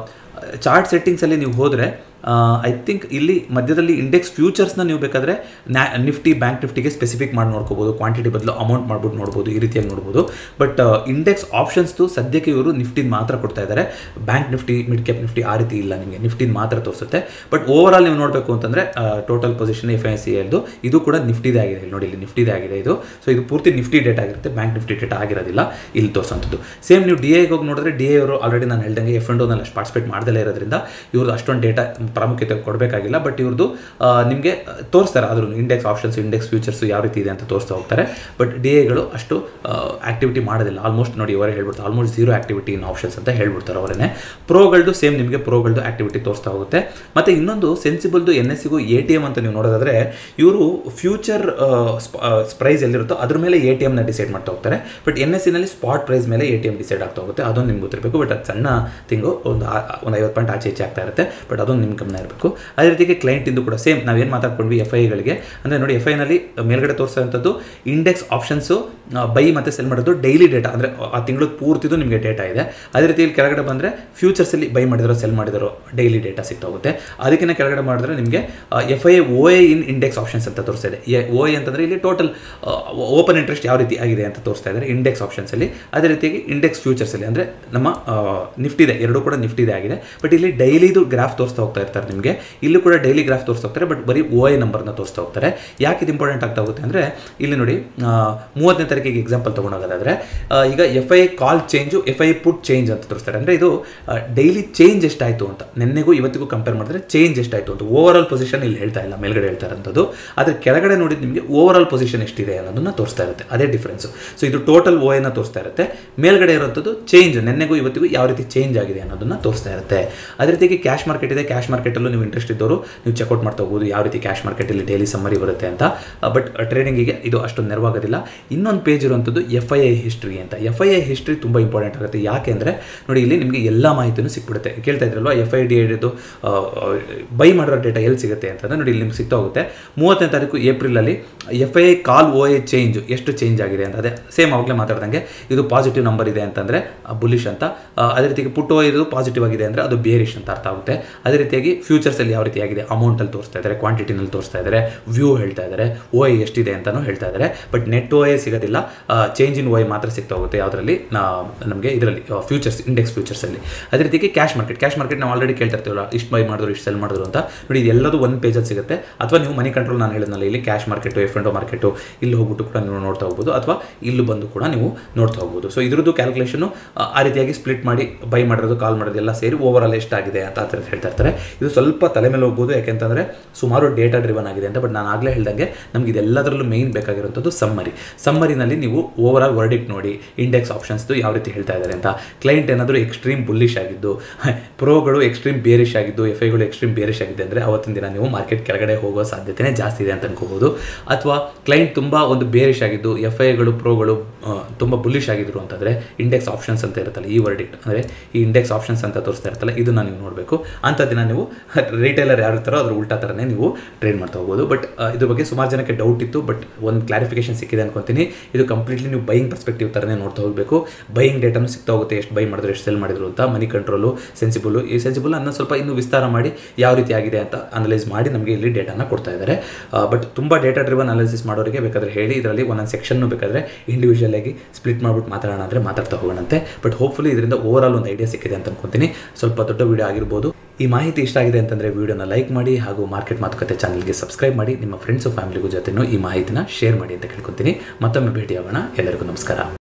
ಚಾರ್ಟ್ ಸೆಟ್ಟಿಂಗ್ಸಲ್ಲಿ ನೀವು ಹೋದರೆ ಐ ಥಿಂಕ್ ಇಲ್ಲಿ ಮಧ್ಯದಲ್ಲಿ ಇಂಡೆಕ್ಸ್ ಫ್ಯೂಚರ್ಸ್ನ ನೀವು ಬೇಕಾದರೆ ನ್ಯಾ ನಿಫ್ಟಿ ಬ್ಯಾಂಕ್ ನಿಫ್ಟಿಗೆ ಸ್ಪೆಸಿಫಿಕ್ ಮಾಡಿ ನೋಡ್ಕೋಬೋದು ಕ್ವಾಂಟಿಟಿ ಬದಲು ಅಮೌಂಟ್ ಮಾಡ್ಬಿಟ್ಟು ನೋಡ್ಬೋದು ಈ ರೀತಿಯಾಗಿ ನೋಡ್ಬೋದು ಬಟ್ ಇಂಡೆಕ್ಸ್ ಆಪ್ಷನ್ಸ್ದು ಸದ್ಯಕ್ಕೆ ಇವರು ನಿಫ್ಟಿನ ಮಾತ್ರ ಕೊಡ್ತಾ ಇದ್ದಾರೆ bank Nifty mid cap Nifty ಆ ರೀತಿ ಇಲ್ಲ ನಿಮಗೆ ನಿಫ್ಟಿನ ಮಾತ್ರ ತೋರಿಸುತ್ತೆ ಬಟ್ ಓವರ್ ಆಲ್ ನೀವು ನೋಡಬೇಕು ಅಂತಂದರೆ total position F I C ಎಲ್ದು ಇದು ಕೂಡ ನಿಫ್ಟಿದೇ ಆಗಿದೆ ಇಲ್ಲಿ ನೋಡಿ ಇಲ್ಲಿ ನಿಫ್ಟಿದೇ ಆಗಿದೆ ಇದು ಸೊ ಇದು ಪೂರ್ತಿ ನಿಫ್ಟಿ ಡೇಟಾ ಆಗಿರುತ್ತೆ ಬ್ಯಾಂಕ್ ನಿಫ್ಟಿ ಡೇಟಾ ಆಗಿರೋದಿಲ್ಲ ಇಲ್ಲಿ ತೋರಿಸೋಂಥದ್ದು ಸೇಮ್ ನೀವು ಡಿ ಐಗೆ ಹೋಗಿ ನೋಡಿದ್ರೆ ಡಿ ಐ ಅವರು ಆಲ್ರೆಡಿ ನಾನು ಹೇಳ್ದಂಗೆ ಎಫ್ ಅಂಡ್ ಓನಲ್ಲಿ ಅಷ್ಟು ಪಾರ್ಟಿಸಿಪೇಟ್ ಮಾಡದಲ್ಲೇ ಇರೋದ್ರಿಂದ ಇವ್ರದ್ದು ಅಷ್ಟೊಂದು ಡೇಟಾ ಪ್ರಾಮುಖ್ಯತೆ ಕೊಡಬೇಕಾಗಿಲ್ಲ ಬಟ್ ಇವ್ರದ್ದು ನಿಮಗೆ ತೋರಿಸ್ತಾರೆ ಆದ್ರೂ ಇಂಡೆಕ್ಸ್ ಆಪ್ಷನ್ಸ್ ಇಂಡೆಕ್ಸ್ ಫ್ಯೂಚರ್ಸ್ ಯಾವ ರೀತಿ ಇದೆ ಅಂತ ತೋರಿಸ್ತಾ ಹೋಗ್ತಾರೆ ಬಟ್ ಡಿ ಎಗಳು ಅಷ್ಟು ಆಕ್ಟಿವಿಟಿ ಮಾಡೋದಿಲ್ಲ ಆಲ್ಮೋಸ್ಟ್ ನೋಡಿ ಅವರೇ ಹೇಳ್ಬಿಡ್ತಾರೆ almost zero activity in options ಅಂತ ಹೇಳ್ಬಿಡ್ತಾರೆ ಅವರೇ ಪ್ರೋಗಳದ್ದು ಸೇಮ್ ನಿಮಗೆ ಪ್ರೋಗಳದ್ದು ಆಕ್ಟಿವಿಟಿ ತೋರಿಸ್ತಾ ಹೋಗುತ್ತೆ ಮತ್ತು ಇನ್ನೊಂದು ಸೆನ್ಸಿಬಲ್ದು ಎನ್ ಎಸ್ ಸಿಗೂ ಎ ಟಿ ಎಮ್ ಅಂತ ನೀವು ನೋಡೋದಾದ್ರೆ ಇವರು ಫ್ಯೂಚರ್ ಪ್ರೈಸ್ ಎಲ್ಲಿರುತ್ತೋ ಅದ್ರ ಮೇಲೆ ಎ ಟಿ ಎಮ್ನ ಡಿಸೈಡ್ ಮಾಡ್ತಾ ಹೋಗ್ತಾರೆ ಬಟ್ ಎನ್ ಎಸ್ ಸಿನಲ್ಲಿ ಸ್ಪಾಟ್ ಪ್ರೈಸ್ ಮೇಲೆ ಎ ಟಿ ಎಮ್ ಡಿಸೈಡ್ ಆಗ್ತಾ ಹೋಗುತ್ತೆ ಅದೊಂದು ನಿಮ್ಗೆ ಗೊತ್ತಿರಬೇಕು ಬಟ್ ಅದು ಸಣ್ಣ ತಿಂಗು ಒಂದು ಆ- ಒಂದು ಐವತ್ತು ಪಾಯಿಂಟ್ ಆಚೆ ಈಚೆ ಆಗ್ತಾ ಇರುತ್ತೆ ಬಟ್ ಅದೊಂದು ನಿಮ್ಗೆ ಗಮನ ಇರಬೇಕು ಅದೇ ರೀತಿಗೆ ಕ್ಲೈಂಟಿಂದು ಕೂಡ ಸೇಮ್ ನಾವೇನು ಮಾತಾಡ್ಕೊಂಡ್ವಿ ಎಫ್ ಐಗಳಿಗೆ ಅಂದರೆ ನೋಡಿ ಎಫ್ ಐನಲ್ಲಿ ಮೇಲ್ಗಡೆ ತೋರಿಸೋಂಥದ್ದು ಇಂಡೆಕ್ಸ್ ಆಪ್ಷನ್ಸು ಬೈ ಮತ್ತು ಸೆಲ್ ಮಾಡೋದು ಡೈಲಿ ಡೇಟಾ ಅಂದರೆ ಆ ತಿಂಗಳು ಪೂರ್ತಿದು ನಿಮಗೆ ಡೇಟಾ ಇದೆ ಅದೇ ರೀತಿ ಇಲ್ಲಿ ಕೆಳಗಡೆ ಬಂದರೆ ಫ್ಯೂಚರ್ಸಲ್ಲಿ ಬೈ ಮಾಡಿದಾರೋ ಸೆಲ್ ಮಾಡಿದಾರೋ ಡೈಲಿ ಡೇಟಾ ಸಿಗ್ತಾ ಹೋಗುತ್ತೆ ಅದಕ್ಕಿಂತ ಕೆಳಗಡೆ ಮಾಡಿದ್ರೆ ನಿಮಗೆ F I O A in index options ಅಂತ ತೋರಿಸ್ತಾ ಇದೆ ಓ ಎ ಅಂತಂದರೆ ಇಲ್ಲಿ ಟೋಟಲ್ ಓಪನ್ ಇಂಟ್ರೆಸ್ಟ್ ಯಾವ ರೀತಿ ಆಗಿದೆ ಅಂತ ತೋರಿಸ್ತಾ ಇದ್ದಾರೆ ಇಂಡೆಕ್ಸ್ ಆಪ್ಷನ್ಸಲ್ಲಿ ಅದೇ ರೀತಿಯಾಗಿ ಇಂಡೆಕ್ಸ್ ಫ್ಯೂಚರ್ಸಲ್ಲಿ ಅಂದರೆ ನಮ್ಮ ನಿಫ್ಟಿದೆ ಎರಡೂ ಕೂಡ ನಿಫ್ಟಿದೆ ಆಗಿದೆ ಬಟ್ ಇಲ್ಲಿ ಡೈಲಿದು ಗ್ರಾಫ್ ತೋರಿಸ್ತಾ ಹೋಗ್ತಾ ಇರ್ತಾರೆ ನಿಮಗೆ ಇಲ್ಲೂ ಕೂಡ ಡೈಲಿ ಗ್ರಾಫ್ ತೋರಿಸ್ತಾ ಹೋಗ್ತಾರೆ ಬಟ್ ಬರೀ ಓ ಎ ನಂಬರ್ನ ತೋರಿಸ್ತಾ ಹೋಗ್ತಾರೆ ಯಾಕೆ ಇದು ಇಂಪಾರ್ಟೆಂಟ್ ಆಗ್ತಾ ಹೋಗುತ್ತೆ ಅಂದರೆ ಇಲ್ಲಿ ನೋಡಿ ಆ, ಮೂವತ್ತನೇ ತಾರೀಕಿಗೆ ಎಕ್ಸಾಂಪಲ್ ತೊಗೊಂಡೋಗೋದಾದ್ರೆ ಆ, ಈಗ F I call change F I put change ಅಂತ ತೋರಿಸ್ತಾರೆ ಅಂದರೆ ಇದು ಡೈಲಿ ಚೇಂಜ್ ಎಷ್ಟಾಯಿತು ಅಂತ ನಿನ್ನೆಗೂ ಇವತ್ತಿಗೂ ಕಂಪೇರ್ ಮಾಡಿದ್ರೆ ಚೇಂಜ್ ಎಷ್ಟಾಯಿತು ಅಂತ ಓವರ್ ಆಲ್ ಪೊಸಿಷನ್ ಇಲ್ಲಿ ಹೇಳ್ತಾ ಇಲ್ಲ ಮೇಲ್ಗಡೆ ಹೇಳ್ತಾ ಇರೋಂಥದ್ದು ಆದರೆ ಕೆಳಗಡೆ ನೋಡಿದ ನಿಮಗೆ ಓವರ್ ಆಲ್ ಪೊಸಿಷನ್ ಎಷ್ಟಿದೆ ಅನ್ನೋದನ್ನ ತೋರಿಸ್ತಾ ಇರುತ್ತೆ ಅದೇ ಡಿಫ್ರೆನ್ಸು ಸೊ ಇದು ಟೋಟಲ್ ಓ ಎನ ತೋರಿಸ್ತಾ ಇರುತ್ತೆ ಮೇಲ್ಗಡೆ ಇರೋಂಥದ್ದು ಚೇಂಜ್ ನಿನ್ನೆಗೂ ಇವತ್ತಿಗೂ ಯಾವ ರೀತಿ ಚೇಂಜ್ ಆಗಿದೆ ಅನ್ನೋದನ್ನ ತೋರಿಸ್ತಾ ಇರುತ್ತೆ ಅದೇ ರೀತಿಯಾಗಿ ಕ್ಯಾಶ್ ಮಾರ್ಕೆಟ್ ಇದೆ ಕ್ಯಾಶ್ ಮಾರ್ಕೆಟಲ್ಲೂ ನೀವು ಇಂಟ್ರೆಸ್ಟ್ ಇದ್ದವರು ನೀವು ಚೆಕ್ಔಟ್ ಮಾಡ್ತಾ ಹೋಗ್ಬೋದು ಯಾವ ರೀತಿ ಕ್ಯಾಶ್ ಮಾರ್ಕೆಟಲ್ಲಿ ಡೈಲಿ ಸಮ್ಮರಿ ಬರುತ್ತೆ ಅಂತ ಬಟ್ ಟ್ರೇಡಿಂಗಿಗೆ ಇದು ಅಷ್ಟೊಂದು ನೆರವಾಗೋದಿಲ್ಲ ಇನ್ನೊಂದು ಪೇಜ್ ಇರುವಂಥದ್ದು ಎಫ್ ಐ ಐ ಹಿಸ್ಟ್ರಿ ಅಂತ ಎಫ್ ಐ ಐ ಹಿಸ್ಟ್ರಿ ತುಂಬ ಇಂಪಾರ್ಟೆಂಟ್ ಆಗುತ್ತೆ ಯಾಕೆ ಅಂದರೆ ನೋಡಿ ಇಲ್ಲಿ ನಿಮಗೆ ಎಲ್ಲ ಮಾಹಿತಿನೂ ಸಿಕ್ಬಿಡುತ್ತೆ ಕೇಳ್ತಾ ಇದ್ರಲ್ವಾ ಎಫ್ ಐ ಡಿ ಐದು ಬೈ ಮಾಡಿರೋ ಡೇಟಾ ಎಲ್ಲಿ ಸಿಗುತ್ತೆ ಅಂತಂದ್ರೆ ನೋಡಿ ಇಲ್ಲಿ ನಿಮ್ಗೆ ಸಿಗ್ತಾ ಹೋಗುತ್ತೆ ಮೂವತ್ತನೇ ತಾರೀಕು ಏಪ್ರಿಲಲ್ಲಿ F I I call O A change ಎಷ್ಟು ಚೇಂಜ್ ಆಗಿದೆ ಅಂತ ಅದೇ ಸೇಮ್ ಆವಾಗಲೇ ಮಾತಾಡ್ದಂಗೆ ಇದು ಪಾಸಿಟಿವ್ ನಂಬರ್ ಇದೆ ಅಂತಂದರೆ ಬುಲಿಶ್ ಅಂತ ಆ, ಅದೇ ರೀತಿಯಾಗಿ ಪುಟ್ ಓ ಇದು ಪಾಸಿಟಿವ್ ಆಗಿದೆ ಅಂದರೆ ಅದು ಬೇರಿಶ್ ಅಂತ ಅರ್ಥ ಆಗುತ್ತೆ ಅದೇ ರೀತಿಯಾಗಿ ಫ್ಯೂಚರ್ಸಲ್ಲಿ ಯಾವ ರೀತಿ ಆಗಿದೆ ಅಮೌಂಟಲ್ಲಿ ತೋರಿಸ್ತಾ ಇದ್ದಾರೆ ಕ್ವಾಂಟಿಟಿನಲ್ಲಿ ತೋರಿಸ್ತಾ ಇದ್ದಾರೆ ವ್ಯೂ ಹೇಳ್ತಾ ಇದ್ದಾರೆ ಓ ಎ ಎಷ್ಟಿದೆ ಅಂತಲೂ ಹೇಳ್ತಾ ಇದ್ದಾರೆ ಬಟ್ ನೆಟ್ ಓ ಎ ಸಿಗೋದಿಲ್ಲ ಚೇಂಜ್ ಇನ್ ಓ ಎ ಮಾತ್ರ ಸಿಗ್ತಾ ಹೋಗುತ್ತೆ ಯಾವುದರಲ್ಲಿ ನಮಗೆ ಇದರಲ್ಲಿ ಫ್ಯೂಚರ್ಸ್ ಇಂಡೆಕ್ಸ್ ಫ್ಯೂಚರ್ಸಲ್ಲಿ ಅದೇ ರೀತಿಗೆ ಕ್ಯಾಶ್ ಮಾರ್ಕೆಟ್ ಕ್ಯಾಶ್ ಮಾರ್ಕೆಟ್ ನಾವು ಆಲ್ರೆಡಿ ಕೇಳ್ತಾ ಇರ್ತೀವಲ್ಲ ಇಷ್ಟು ಬೈ ಮಾಡಿದ್ರು ಇಷ್ಟು ಸೆಲ್ ಮಾಡಿದ್ರು ಅಂತ ನೋಡಿ ಇದೆಲ್ಲದು ಒಂದು ಪೇಜಲ್ಲಿ ಸಿಗುತ್ತೆ ಅಥವಾ ನೀವು ಮನಿ ಕಂಟ್ರೋಲ್ ನಾನು ಹೇಳಿದ್ನಲ್ಲ ಇಲ್ಲಿ cash market F and O market ಇಲ್ಲಿ ಹೋಗ್ಬಿಟ್ಟು ಕೂಡ ನೀವು ನೋಡ್ತಾ ಹೋಗ್ಬೋದು ಅಥವಾ ಇಲ್ಲಿ ಬಂದು ಕೂಡ ನೀವು ನೋಡ್ತಾ ಹೋಗ್ಬೋದು ಸೊ ಇದ್ರದ್ದು ಕ್ಯಾಲ್ಕುಲೇಷನು ಆ ರೀತಿಯಾಗಿ ಸ್ಪ್ಲಿಟ್ ಮಾಡಿ ಬೈ ಮಾಡಿರೋದು ಕಾಲ್ ಮಾಡೋದು ಎಲ್ಲ ಸೇರಿ ಓವರ್ ಆಲ್ ಎಷ್ಟಾಗಿದೆ ಅಂತ ಆ ಥರ ಹೇಳ್ತಾ ಇರ್ತಾರೆ ಇದು ಸ್ವಲ್ಪ ತಲೆ ಮೇಲೆ ಹೋಗ್ಬೋದು ಯಾಕೆಂತಂದರೆ ಸುಮಾರು ಡೇಟಾ ಡ್ರಿವನ್ ಆಗಿದೆ ಅಂತ ಬಟ್ ನಾನು ಆಗಲೇ ಹೇಳ್ದಂಗೆ ನಮ್ಗೆ ಇದೆಲ್ಲದರಲ್ಲೂ ಮೇಯ್ನ್ ಬೇಕಾಗಿರುವಂಥದ್ದು ಸಮ್ಮರಿ ಸಮ್ಮರಿನಲ್ಲಿ ನೀವು ಓವರ್ ಆಲ್ ವರ್ಡಿಕ್ ನೋಡಿ ಇಂಡೆಕ್ಸ್ ಆಪ್ಷನ್ಸ್ದು ಯಾವ ರೀತಿ ಹೇಳ್ತಾ ಇದ್ದಾರೆ ಅಂತ ಕ್ಲೈಂಟ್ ಏನಾದರೂ ಎಕ್ಸ್ಟ್ರೀಮ್ ಬುಲ್ಲಿಶ್ ಆಗಿದ್ದು ಪ್ರೋಗಳು ಎಕ್ಸ್ಟ್ರೀಮ್ ಬೇರಿಶ್ ಆಗಿದ್ದು ಎಫ್ ಐಗಳು ಎಕ್ಸ್ಟ್ರೀಮ್ ಬೇರಿಶ್ ಆಗಿದೆ ಅಂದರೆ ಅವತ್ತಿನ ದಿನ ನೀವು ಮಾರ್ಕೆಟ್ ಕೆಳಗಡೆ ಹೋಗೋ ಸಾಧ್ಯತೆನೇ ಜಾಸ್ತಿ ಇದೆ ಅಂತ ಅನ್ಕೋಬೋದು ಅಥವಾ ಕ್ಲೈಂಟ್ ತುಂಬ ಒಂದು ಬೇರಿಶ್ ಆಗಿದ್ದು ಎಫ್ ಐಗಳು ಪ್ರೋಗಳು ತುಂಬ ಬುಲ್ಲಿಶ್ ಆಗಿದ್ರು ಅಂತಂದರೆ ಇಂಡೆಕ್ಸ್ ಆಪ್ಷನ್ಸ್ ಅಂತ ಇರುತ್ತಲ್ಲ ಈ ವರ್ಡಿಕ್ಟ್ ಅಂದರೆ ಈ ಇಂಡೆಕ್ಸ್ ಆಪ್ಷನ್ಸ್ ಅಂತ ತೋರಿಸ್ತಾ ಇರುತ್ತಲ್ಲ ಇದನ್ನು ನೀವು ನೋಡಬೇಕು ಅಂಥ ದಿನ ನೀವು ರಿಟೇಲರ್ ಯಾರು ಇರ್ತಾರೋ ಅದ್ರ ಉಲ್ಟಾ ಥರನೇ ನೀವು ಟ್ರೇಡ್ ಮಾಡ್ತಾ ಹೋಗ್ಬೋದು ಬಟ್ ಇದ್ರ ಬಗ್ಗೆ ಸುಮಾರು ಜನಕ್ಕೆ ಡೌಟ್ ಇತ್ತು ಬಟ್ ಒಂದು ಕ್ಲಾರಿಫಿಕೇಶನ್ ಸಿಕ್ಕಿದೆ ಅನ್ಕೊಂತೀನಿ ಇದು ಕಂಪ್ಲೀಟ್ಲಿ ನೀವು ಬೈಯಿಂಗ್ ಪರ್ಸ್ಪೆಕ್ಟಿವ್ ಥರನೇ ನೋಡ್ತಾ ಹೋಗಬೇಕು ಬೈಯಿಂಗ್ ಡೇಟಾನು ಸಿಗ್ತಾ ಹೋಗುತ್ತೆ ಎಷ್ಟು ಬೈ ಮಾಡಿದ್ರು ಎಷ್ಟು ಸೆಲ್ ಮಾಡಿದ್ರು ಅಂತ ಮನಿ ಕಂಟ್ರೋಲು ಸೆನ್ಸಿಬಲು ಈ ಸೆನ್ಸಿಬಲ್ ಅನ್ನೋ ಸ್ವಲ್ಪ ಇನ್ನೂ ವಿಸ್ತಾರ ಮಾಡಿ ಯಾವ ರೀತಿ ಆಗಿದೆ ಅಂತ ಅನಲೈಸ್ ಮಾಡಿ ನಮಗೆ ಇಲ್ಲಿ ಡೇಟಾನ ಕೊಡ್ತಾ ಇದ್ದಾರೆ ಬಟ್ ತುಂಬ ಡೇಟಾ ಡ್ರಿವನ್ ಅನಾಲಿಸಿಸ್ ಮಾಡೋರಿಗೆ ಬೇಕಾದರೆ ಹೇಳಿ ಇದರಲ್ಲಿ ಒಂದೊಂದು ಸೆಕ್ಷನ್ನು ಬೇಕಾದರೆ ಇಂಡಿವಿಜುವಲ್ ಆಗಿ ಸ್ಪ್ಲಿಟ್ ಮಾಡ್ಬಿಟ್ಟು ಮಾತಾಡೋಣ ಅಂದರೆ ಮಾತಾಡ್ತಾ ಹೋಗೋಣಂತೆ ಬಟ್ ಹೋಪ್ಫುಲಿ ಇದರಿಂದ ಓವರ್ ಆಲ್ ಒಂದು ಐಡಿಯಾ ಸಿಕ್ಕಿದೆ ಅಂತ ಅನ್ಕೊಂತೀನಿ ಸ್ವಲ್ಪ ದೊಡ್ಡ ವಿಡಿಯೋ ಆಗಿರ್ಬೋದು ಈ ಮಾಹಿತಿ ಇಷ್ಟ ಆಗಿದೆ ಅಂತಂದರೆ ವಿಡಿಯೋನ ಲೈಕ್ ಮಾಡಿ ಹಾಗೂ ಮಾರ್ಕೆಟ್ ಮಾತುಕತೆ ಚಾನಲ್ಗೆ ಸಬ್ಸ್ಕ್ರೈಬ್ ಮಾಡಿ ನಿಮ್ಮ ಫ್ರೆಂಡ್ಸು ಫ್ಯಾಮಿಲಿಗೂ ಜೊತೆನೂ ಈ ಮಾಹಿತಿನ ಶೇರ್ ಮಾಡಿ ಅಂತ ಕೇಳ್ಕೊತೀನಿ ಮತ್ತೊಮ್ಮೆ ಭೇಟಿಯಾಗೋಣ ಎಲ್ಲರಿಗೂ ನಮಸ್ಕಾರ